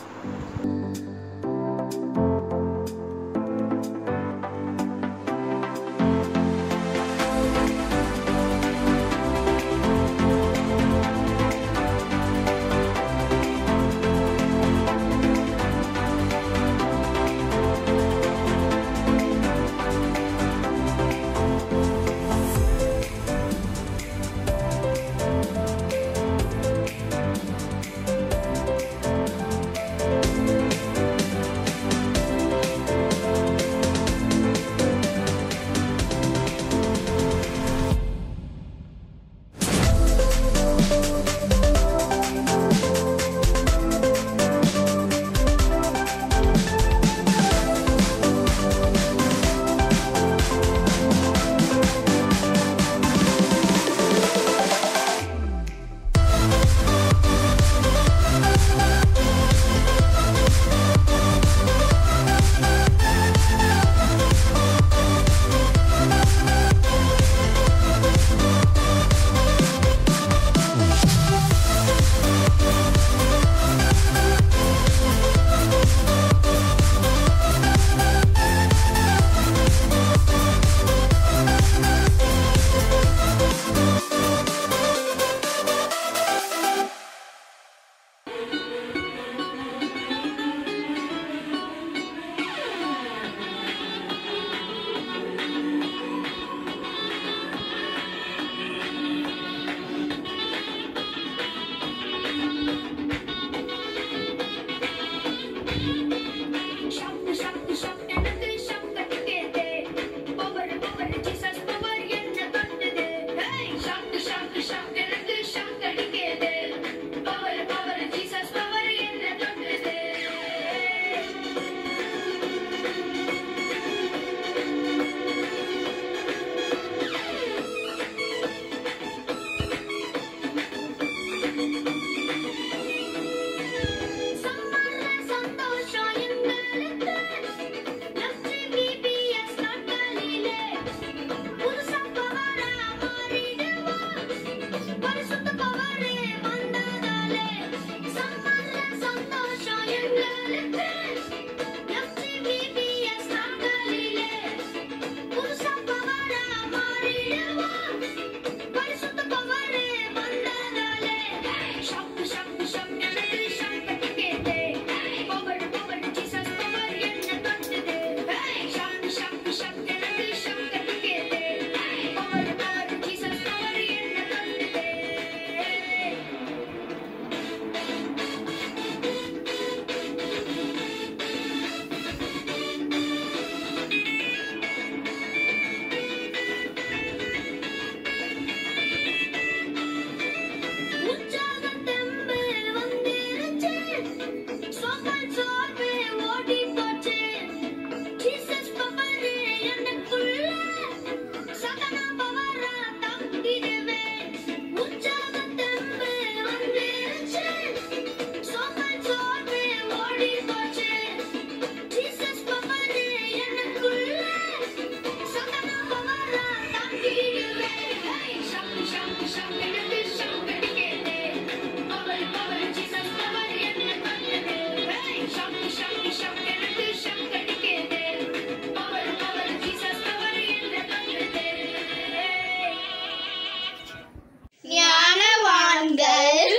ஞானவான்கள்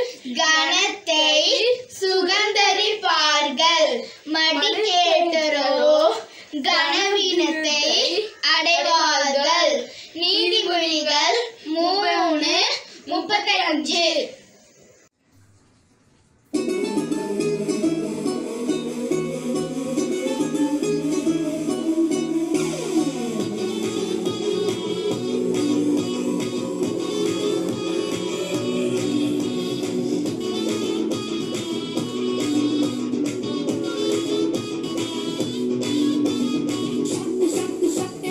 கனத்தை சுகந்தரிப்பார்கள் மடிக்கேட்டரோ கனவீனத்தை அடைவார்கள் நீதிமொழிகள் மூணு முப்பத்தஞ்சு சக்தி சக்தி சக்தி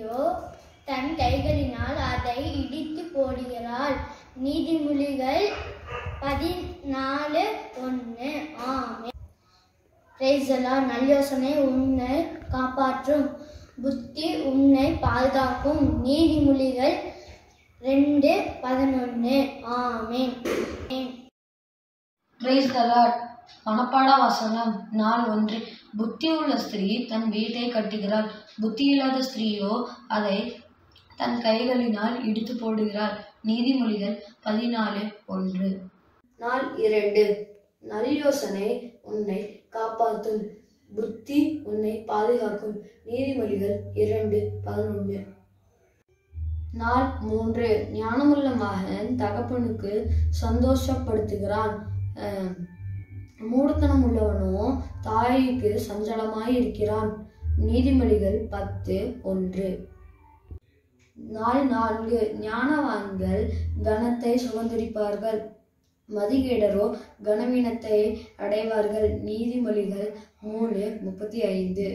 ஸ்திரீயோ தன் கைகளினால் அதை இடித்து போடுகிறாள் நீதிமொழிகள் பதினாலு ஒன்று ஆமே பிரைசலா நல்லோசனை உன்னை காப்பாற்றும் புத்தி உன்னை பாதுகாக்கும் நீதிமொழிகள் ரெண்டு பதினொன்று ஆமேன் பிரைஸ் த லார்ட் மனப்பாட வசனம் நாள் ஒன்று புத்தியுள்ள ஸ்திரீ தன் வீட்டை கட்டுகிறாள் புத்தியில்லாத ஸ்திரீயோ அதை தன் கைகளினால் இடித்து போடுகிறாள் நீதிமொழிகள் பதினாலு ஒன்று நாள் இரண்டு நல்லயோசனை உன்னை காப்பாற்றும் புத்தி உன்னை பாதுகாக்கும் நீதிமொழிகள் இரண்டு பதினொன்று நாள் மூன்று ஞானமுள்ள மகன் தகப்பனுக்கு சந்தோஷப்படுத்துகிறான் அஹ், மூடத்தனம் உள்ளவனோ தாய்க்கு சஞ்சலமாய் இருக்கிறான் நீதிமொழிகள் பத்து ஒன்று நாள் நான்கு ஞானவான்கள் கனத்தை சுதந்திரிப்பார்கள் மதிகேடரோ கனவீனத்தை அடைவார்கள் நீதிமொழிகள் மூணு முப்பத்தி ஐந்து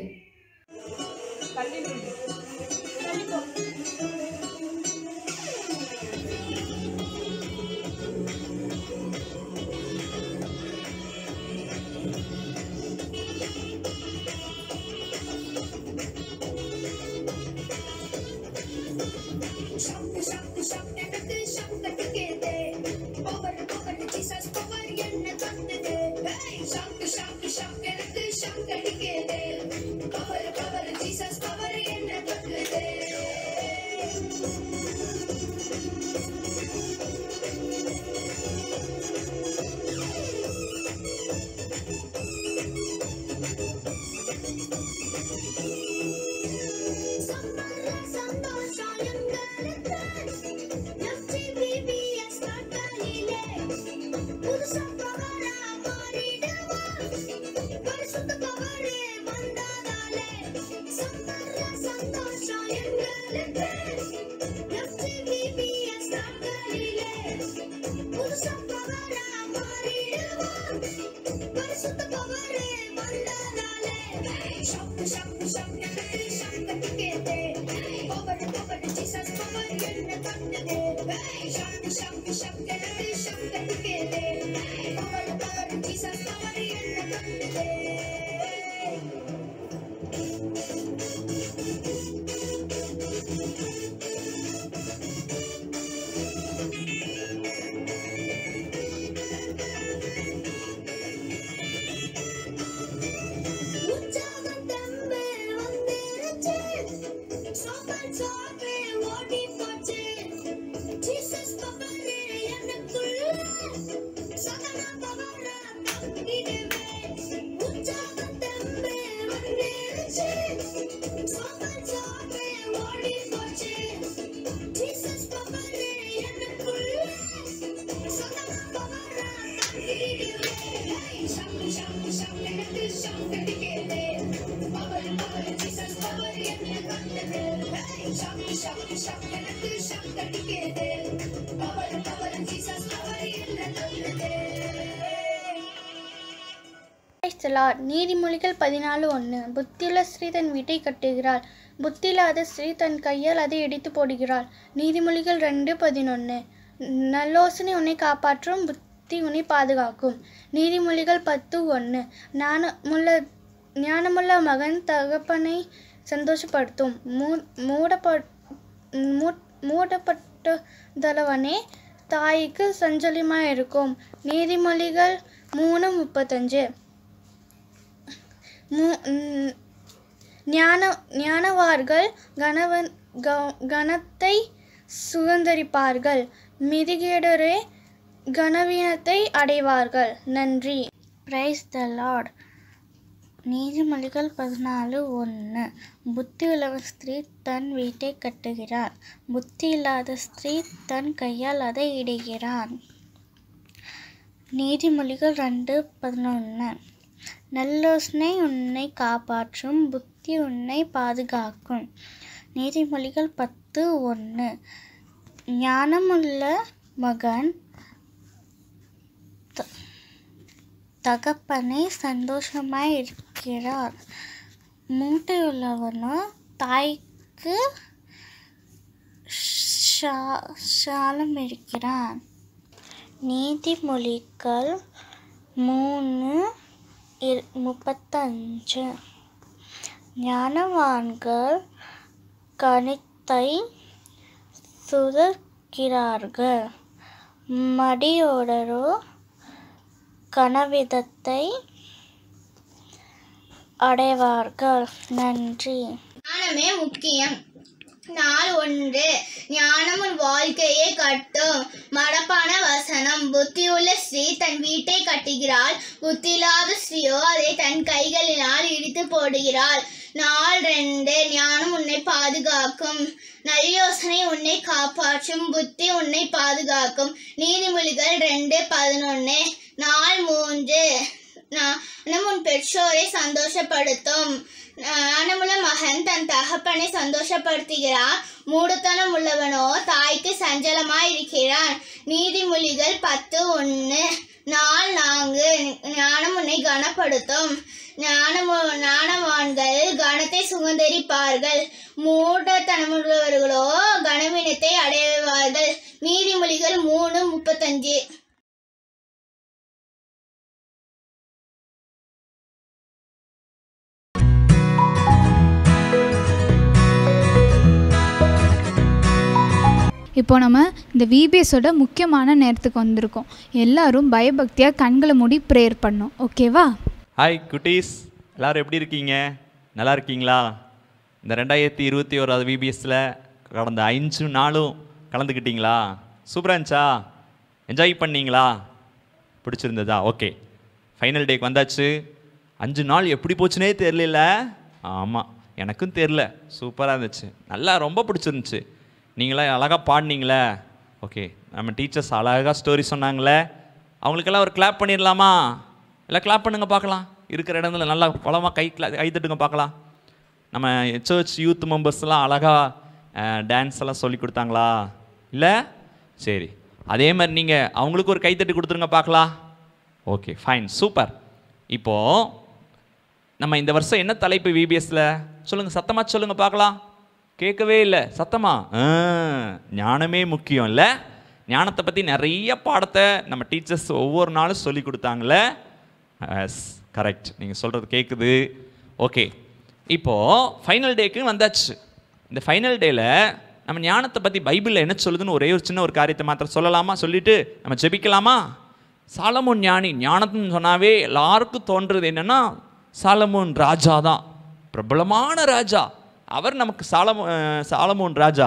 ஷாக்கு ஷாக்கு ஷாக் எனக்கு ஷாக் கட்டிக்கிது பவர் பவர் ஜீசஸ் பவர் என்ன தந்தது ஏய் ஷாக்கு ஷாக்கு ஷாக் எனக்கு ஷாக் கட்டிக்கிது பவர் பவர் ஜீசஸ் பவர் என்ன தந்தது சம்மர்ல சந்தோஷம் எங்களுக்கு FGBBS நாட்களிலே புதுசா பவரா மாறிடுவோம் பரிசுத்த பவரே வந்ததாலே சம்மர்ல சந்தோஷம் எங்களுக்கு FGBBS நாட்களிலே புதுசா பவரா மாறிடுவோம் பரிசுத்த பவரே வந்ததாலே ஷாக்கு ஷாக்கு ஷாக்கு எனக்கு ஷாக்கு கட்டிக்கிது பவர் பவர் ஜீசஸ் பவர் என்ன தந்தது ஷாக்கு ஷாக்கு ஷாக்கு எனக்கு ஷாக்கு கட்டிக்கிது பவர் பவர் ஜீசஸ் பவர் என்ன தந்தது உற்சாகம் தம்பு வந்துருச்சு சோபல் சோபே ஓடி போச்சு ஜீசஸ் பவரே எனக்குள்ள சதனா பவர தங்கிடுவேன் உற்சாகம் தம்பு வந்துருச்சு சோபல் சோபே ஓடி போச்சு ஜீசஸ் பவரே எனக்குள்ள சதனா பவர தங்கிடுவேன் ஷாக்கு ஷாக்கு ஷாக்கு எனக்கு ஷாக்கு கட்டிக்கிது பவர் பவர் ஜீசஸ் பவர் என்ன தந்தது ஷாக்கு ஷாக்கு ஷாக்கு எனக்கு ஷாக்கு கட்டிக்கிது பவர் பவர் ஜீசஸ் பவர் என்ன தந்தது Praise the Lord. நீதிமொழிகள் பதினாலு ஒன்று புத்தியுள்ள ஸ்திரீ தன் வீட்டை கட்டுகிறாள் புத்தியில்லாத ஸ்திரீ தன் கையால் அதை இடித்து போடுகிறாள் நீதிமொழிகள் ரெண்டு பதினொன்று நல்லோசனை உன்னை காப்பாற்றும் புத்தி உன்னை பாதுகாக்கும் நீதிமொழிகள் பத்து ஒன்று ஞானமுள்ள ஞானமுள்ள மகன் தகப்பனை சந்தோஷப்படுத்தும் மூ மூடப்பட் மூ மூடப்பட்டதளவனே தாய்க்கு சஞ்சலமாக இருக்கும் நீதிமொழிகள் மூணு முப்பத்தஞ்சு மூ- ஞ- ஞான ஞானவார்கள் கணவன் க- கணத்தை சுதந்தரிப்பார்கள் மிதிகேடரே கனவீனத்தை அடைவார்கள் நன்றி பிரைஸ் த லார்ட் நீதிமொழிகள் பதினாலு ஒன்று புத்தி உள்ள ஸ்திரீ தன் வீட்டை கட்டுகிறார் புத்தி இல்லாத ஸ்திரீ தன் கையால் அதை இடுகிறான் நீதிமொழிகள் ரெண்டு பதினொன்று நல்லோசனை உன்னை காப்பாற்றும் புத்தி உன்னை பாதுகாக்கும் நீதிமொழிகள் பத்து ஒன்று ஞானமுள்ள மகன் த- தகப்பனை சந்தோஷமாய் இருக்கிறார் மூட்டையுள்ளவனோ தாய்க்கு ஷா- சாலம் இருக்கிறான் நீதிமொழிகள் மூணு இரு முப்பத்தஞ்சு ஞானவான்கள் கணித்தை சுதக்கிறார்கள் மடியோடரோ கனவிதத்தை அடைவார்கள் நன்றி ஞானமே முக்கியம் நாள் ஒன்று ஞானம் உன் வாழ்க்கையை கட்டும் மடப்பான வசனம் புத்தியுள்ள ஸ்ரீ தன் வீட்டை கட்டுகிறாள் புத்தியில்லாத ஸ்ரீயோ அதை தன் கைகளினால் இடித்து போடுகிறாள் நாள் ரெண்டு ஞானம் உன்னை பாதுகாக்கும் நல்லயோசனை உன்னை காப்பாற்றும் புத்தி உன்னை பாதுகாக்கும் நீதிமொழிகள் ரெண்டு பதினொன்று நாள் மூன்று ஞானம் உன் பெற்றோரை சந்தோஷப்படுத்தும் ஞானமுள்ள மகன் தன் தகப்பனை சந்தோஷப்படுத்துகிறான் மூடத்தனம் உள்ளவனோ தாய்க்கு சஞ்சலமாய் இருக்கிறான் நீதிமொழிகள் பத்து ஒன்று நாள் நான்கு ஞானம் உன்னை கனப்படுத்தும் ஞானமு ஞானவான்கள் கனத்தை சுதந்தரிப்பார்கள் மூடத்தனமுள்ளவர்களோ கனவினத்தை அடைவார்கள் நீதிமொழிகள் மூணு முப்பத்தஞ்சு இப்போ நம்ம இந்த விபிஎஸோட முக்கியமான நேரத்துக்கு வந்திருக்கோம் எல்லாரும் பயபக்தியாக கண்களை மூடி ப்ரேயர் பண்ணோம் ஓகேவா ஹாய் குட்டீஸ் எல்லாரும் எப்படி இருக்கீங்க நல்லா இருக்கீங்களா இந்த ரெண்டாயிரத்தி இருபத்தி ஓராது விபிஎஸ்ல கடந்த அஞ்சு நாளும் கலந்துக்கிட்டீங்களா சூப்பராக இருந்துச்சா என்ஜாய் பண்ணீங்களா பிடிச்சிருந்ததா ஓகே ஃபைனல் டேக்கு வந்தாச்சு அஞ்சு நாள் எப்படி போச்சுனே தெரியல ஆமாம் எனக்கும் தெரில சூப்பராக இருந்துச்சு நல்லா ரொம்ப பிடிச்சிருந்துச்சு நீங்களாம் அழகாக பாடினீங்களே ஓகே நம்ம டீச்சர்ஸ் அழகாக ஸ்டோரி சொன்னாங்களே அவங்களுக்கெல்லாம் ஒரு கிளாப் பண்ணிடலாமா எல்லாம் கிளாப் பண்ணுங்க பார்க்கலாம் இருக்கிற இடத்துல நல்லா பலமாக கை கிளா கை தட்டுங்க பார்க்கலாம் நம்ம சர்ச் யூத் மெம்பர்ஸ்லாம் அழகாக டான்ஸ் எல்லாம் சொல்லி கொடுத்தாங்களா இல்லை சரி அதே மாதிரி நீங்கள் அவங்களுக்கு ஒரு கைத்தட்டு கொடுத்துருங்க பார்க்கலாம் ஓகே ஃபைன் சூப்பர் இப்போது நம்ம இந்த வருஷம் என்ன தலைப்பு விபிஎஸ்ல சொல்லுங்கள் சத்தமாக சொல்லுங்கள் பார்க்கலாம் கேட்கவே இல்லை சத்தமா ஆ, ஞானமே முக்கியம் இல்லை ஞானத்தை பற்றி நிறைய பாடத்தை நம்ம டீச்சர்ஸ் ஒவ்வொரு நாளும் சொல்லி கொடுத்தாங்களே எஸ் கரெக்ட் நீங்கள் சொல்கிறது கேட்குது ஓகே இப்போது ஃபைனல் டேக்கு வந்தாச்சு இந்த ஃபைனல் டேல நம்ம ஞானத்தை பற்றி பைபிளில் என்ன சொல்லுதுன்னு ஒரே ஒரு சின்ன ஒரு காரியத்தை மாத்திரம் சொல்லலாமா சொல்லிட்டு நம்ம ஜெபிக்கலாமா சாலமோன் ஞானி ஞானத்துன்னு சொன்னாவே எல்லாருக்கும் தோன்றது என்னன்னா சாலமோன் ராஜா தான் பிரபலமான ராஜா அவர் நமக்கு சாலமோ அஹ் சாலமோன் ராஜா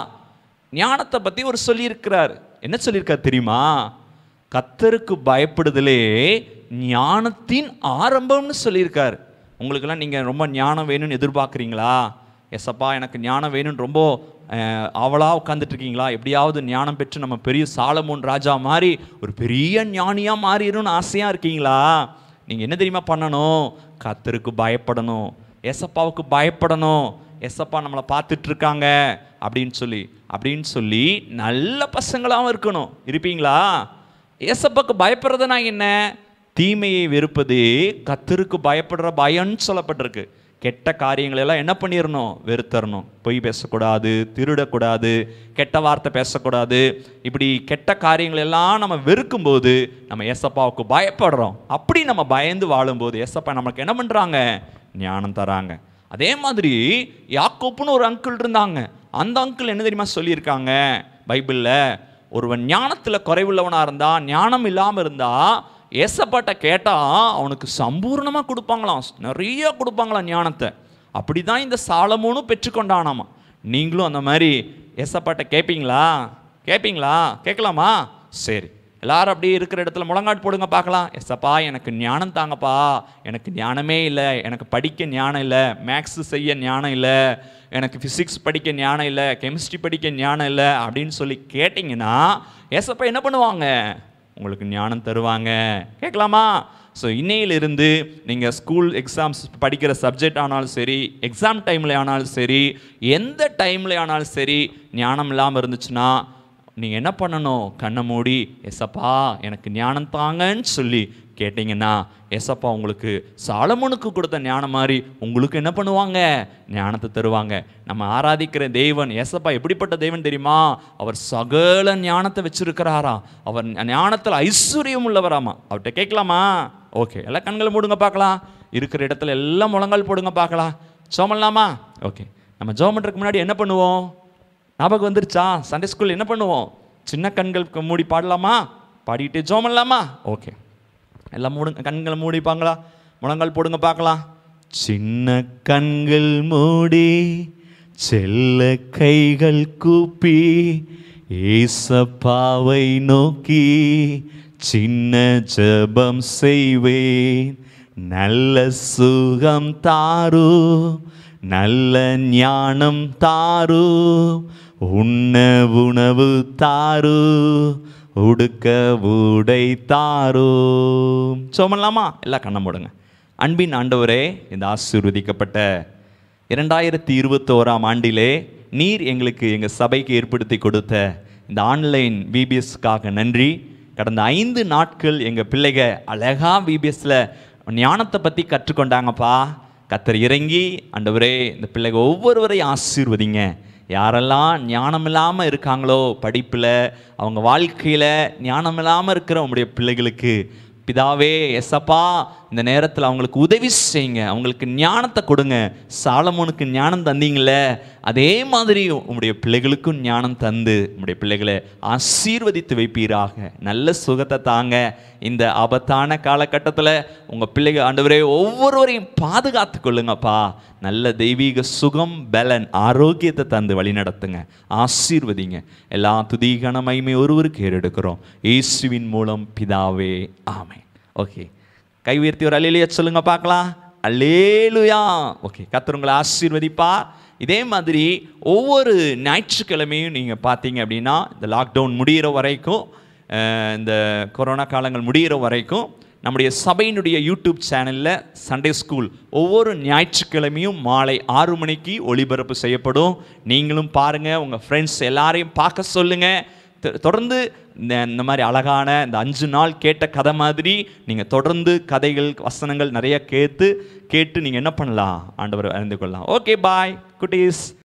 ஞானத்தை பற்றி ஒரு சொல்லியிருக்கிறார் என்ன சொல்லியிருக்கார் தெரியுமா கத்தருக்கு பயப்படுதலே ஞானத்தின் ஆரம்பம்னு சொல்லியிருக்கார் உங்களுக்கெல்லாம் நீங்கள் ரொம்ப ஞானம் வேணும்னு எதிர்பார்க்குறீங்களா எஸ்அப்பா எனக்கு ஞானம் வேணும்னு ரொம்ப அஹ், ஆவலா உட்காந்துட்டு இருக்கீங்களா எப்படியாவது ஞானம் பெற்று நம்ம பெரிய சாலமோன் ராஜா மாதிரி ஒரு பெரிய ஞானியாக மாறிடணும்னு ஆசையாக இருக்கீங்களா நீங்கள் என்ன தெரியுமா பண்ணணும் கத்தருக்கு பயப்படணும் எசப்பாவுக்கு பயப்படணும் எசப்பா நம்மளை பார்த்துட்டு இருக்காங்க அப்படின்னு சொல்லி அப்படின்னு சொல்லி நல்ல பசங்களாகவும் இருக்கணும் இருப்பீங்களா ஏசப்பாக்கு பயப்படுறதுனா என்ன தீமையை வெறுப்பது கத்தருக்கு பயப்படுற பயம்னு சொல்லப்பட்டிருக்கு கெட்ட காரியங்களை எல்லாம் என்ன பண்ணிடணும் வெறுத்தரணும் பொய் பேசக்கூடாது திருடக்கூடாது கெட்ட வார்த்தை பேசக்கூடாது இப்படி கெட்ட காரியங்கள் எல்லாம் நம்ம வெறுக்கும்போது நம்ம ஏசப்பாவுக்கு பயப்படுறோம் அப்படி நம்ம பயந்து வாழும்போது ஏசப்பா நமக்கு என்ன பண்ணுறாங்க ஞானம் தராங்க அதே மாதிரி யாக்கோப்புன்னு ஒரு அங்கிள் இருந்தாங்க அந்த அங்கிள் என்ன தெரியுமா சொல்லியிருக்காங்க பைபிளில் ஒருவன் ஞானத்தில் குறைவுள்ளவனாக இருந்தா ஞானம் இல்லாமல் இருந்தா ஏசப்பாட்ட கேட்டால் அவனுக்கு சம்பூர்ணமாக கொடுப்பாங்களாம் நிறைய கொடுப்பாங்களாம் ஞானத்தை அப்படி தான் இந்த சாலமோனும் பெற்றுக்கொண்டானாமா நீங்களும் அந்த மாதிரி ஏசப்பாட்ட கேட்பீங்களா கேட்பீங்களா கேட்கலாமா சரி எல்லாரும் அப்படியே இருக்கிற இடத்துல முழங்காட்டு போடுங்க பார்க்கலாம் எஸ்ஸப்பா எனக்கு ஞானம் தாங்கப்பா எனக்கு ஞானமே இல்லை எனக்கு படிக்க ஞானம் இல்லை மேக்ஸ் செய்ய ஞானம் இல்லை எனக்கு ஃபிசிக்ஸ் படிக்க ஞானம் இல்லை கெமிஸ்ட்ரி படிக்க ஞானம் இல்லை அப்படின்னு சொல்லி கேட்டிங்கன்னா ஏசப்பா என்ன பண்ணுவாங்க உங்களுக்கு ஞானம் தருவாங்க கேட்கலாமா ஸோ இன்னையிலிருந்து நீங்கள் ஸ்கூல் எக்ஸாம்ஸ் படிக்கிற சப்ஜெக்ட் ஆனாலும் சரி எக்ஸாம் டைமில் ஆனாலும் சரி எந்த டைமில் ஆனாலும் சரி ஞானம் இல்லாமல் இருந்துச்சுன்னா நீங்கள் என்ன பண்ணணும் கண்ணை மூடி எஸ்ஸப்பா எனக்கு ஞானம் தாங்கன்னு சொல்லி கேட்டிங்கன்னா ஏசப்பா உங்களுக்கு சாலமோனுக்கு கொடுத்த ஞானம் மாதிரி உங்களுக்கு என்ன பண்ணுவாங்க ஞானத்தை தருவாங்க நம்ம ஆராதிக்கிற தேவன் ஏசப்பா எப்படிப்பட்ட தேவன் தெரியுமா அவர் சகல ஞானத்தை வச்சிருக்கிறாரா அவர் ஞானத்தில் ஐஸ்வர்யம் உள்ளவராமா அவர்கிட்ட கேட்கலாமா ஓகே எல்லாம் கண்களை மூடுங்க பார்க்கலாம் இருக்கிற இடத்துல எல்லாம் முழங்கால் போடுங்க பார்க்கலாம் சோமல்லாமா ஓகே நம்ம ஜோம் பண்ணுறதுக்கு முன்னாடி என்ன பண்ணுவோம் ஞாபகம் வந்துருச்சா சண்டே ஸ்கூல் என்ன பண்ணுவோம் சின்ன கண்களுக்கு மூடி பாடலாமா பாடிட்டு ஜோம் பண்ணலாமா ஓகே எல்லாம் மூடுங்க கண்களை மூடிப்பாங்களா முழங்கால் போடுங்க பார்க்கலாம் சின்ன கண்கள் மூடி செல்ல கைகள் கூப்பி ஏசப்பாவை நோக்கி சின்ன ஜெபம் செய்வேன் நல்ல சுகம் தாரு நல்ல ஞானம் தாரு உண்ண உணவு தாரு உடுக்க உடை தாரு சோமலாமா எல்லாம் கண்ண மூடுங்க அன்பின் ஆண்டவரே இந்த ஆசீர்வதிக்கப்பட்ட இரண்டாயிரத்தி இருபத்தோராம் ஆண்டிலே நீர் எங்களுக்கு எங்கள் சபைக்கு ஏற்படுத்தி கொடுத்த இந்த ஆன்லைன் விபிஎஸ்க்காக நன்றி கடந்த ஐந்து நாட்கள் எங்கள் பிள்ளைக அழகா விபிஎஸ்ல ஞானத்தை பற்றி கற்றுக்கொண்டாங்கப்பா கத்தர் இறங்கி ஆண்டவரே இந்த பிள்ளைங்க ஒவ்வொருவரையும் ஆசீர்வதிங்க யாரெல்லாம் ஞானம் இல்லாமல் இருக்காங்களோ படிப்பில் அவங்க வாழ்க்கையில் ஞானம் இல்லாமல் இருக்கிற உங்களுடைய பிள்ளைகளுக்கு பிதாவே எசப்பா இந்த நேரத்தில் அவங்களுக்கு உதவி செய்யுங்க அவங்களுக்கு ஞானத்தை கொடுங்க சாலமோனுக்கு ஞானம் தந்தீங்களே அதே மாதிரி உங்களுடைய பிள்ளைகளுக்கும் ஞானம் தந்து உங்களுடைய பிள்ளைகளை ஆசீர்வதித்து வைப்பீராக நல்ல சுகத்தை தாங்க இந்த ஆபத்தான காலகட்டத்தில் உங்கள் பிள்ளைகள் ஆண்டவரே ஒவ்வொருவரையும் பாதுகாத்து கொள்ளுங்கப்பா நல்ல தெய்வீக சுகம் பலன் ஆரோக்கியத்தை தந்து வழி நடத்துங்க ஆசீர்வதிங்க எல்லா துதிகன மகிமை ஒருவருக்கு ஏறெடுக்கிறோம் இயேசுவின் மூலம் பிதாவே ஆமை ஓகே கை உயர்த்தி ஒரு அல்லேலுயா சொல்லுங்க பார்க்கலாம் அல்லேலுயா ஓகே கத்தர் உங்களை ஆசீர்வதிப்பா இதே மாதிரி ஒவ்வொரு ஞாயிற்றுக்கிழமையும் நீங்கள் பார்த்தீங்க அப்படின்னா இந்த லாக்டவுன் முடிகிற வரைக்கும் அஹ், இந்த கொரோனா காலங்கள் முடிகிற வரைக்கும் நம்முடைய சபையினுடைய யூடியூப் சேனலில் சண்டே ஸ்கூல் ஒவ்வொரு ஞாயிற்றுக்கிழமையும் மாலை ஆறு மணிக்கு ஒளிபரப்பு செய்யப்படும் நீங்களும் பாருங்கள் உங்கள் ஃப்ரெண்ட்ஸ் எல்லாரையும் பார்க்க சொல்லுங்கள் தொ- தொடர்ந்து இந்த இந்த மாதிரி அழகான இந்த அஞ்சு நாள் கேட்ட கதை மாதிரி நீங்கள் தொடர்ந்து கதைகள் வசனங்கள் நிறைய கேட்டு கேட்டு நீங்கள் என்ன பண்ணலாம் ஆண்டவர் அறிந்து கொள்ளலாம் ஓகே பாய் குட்டீஸ்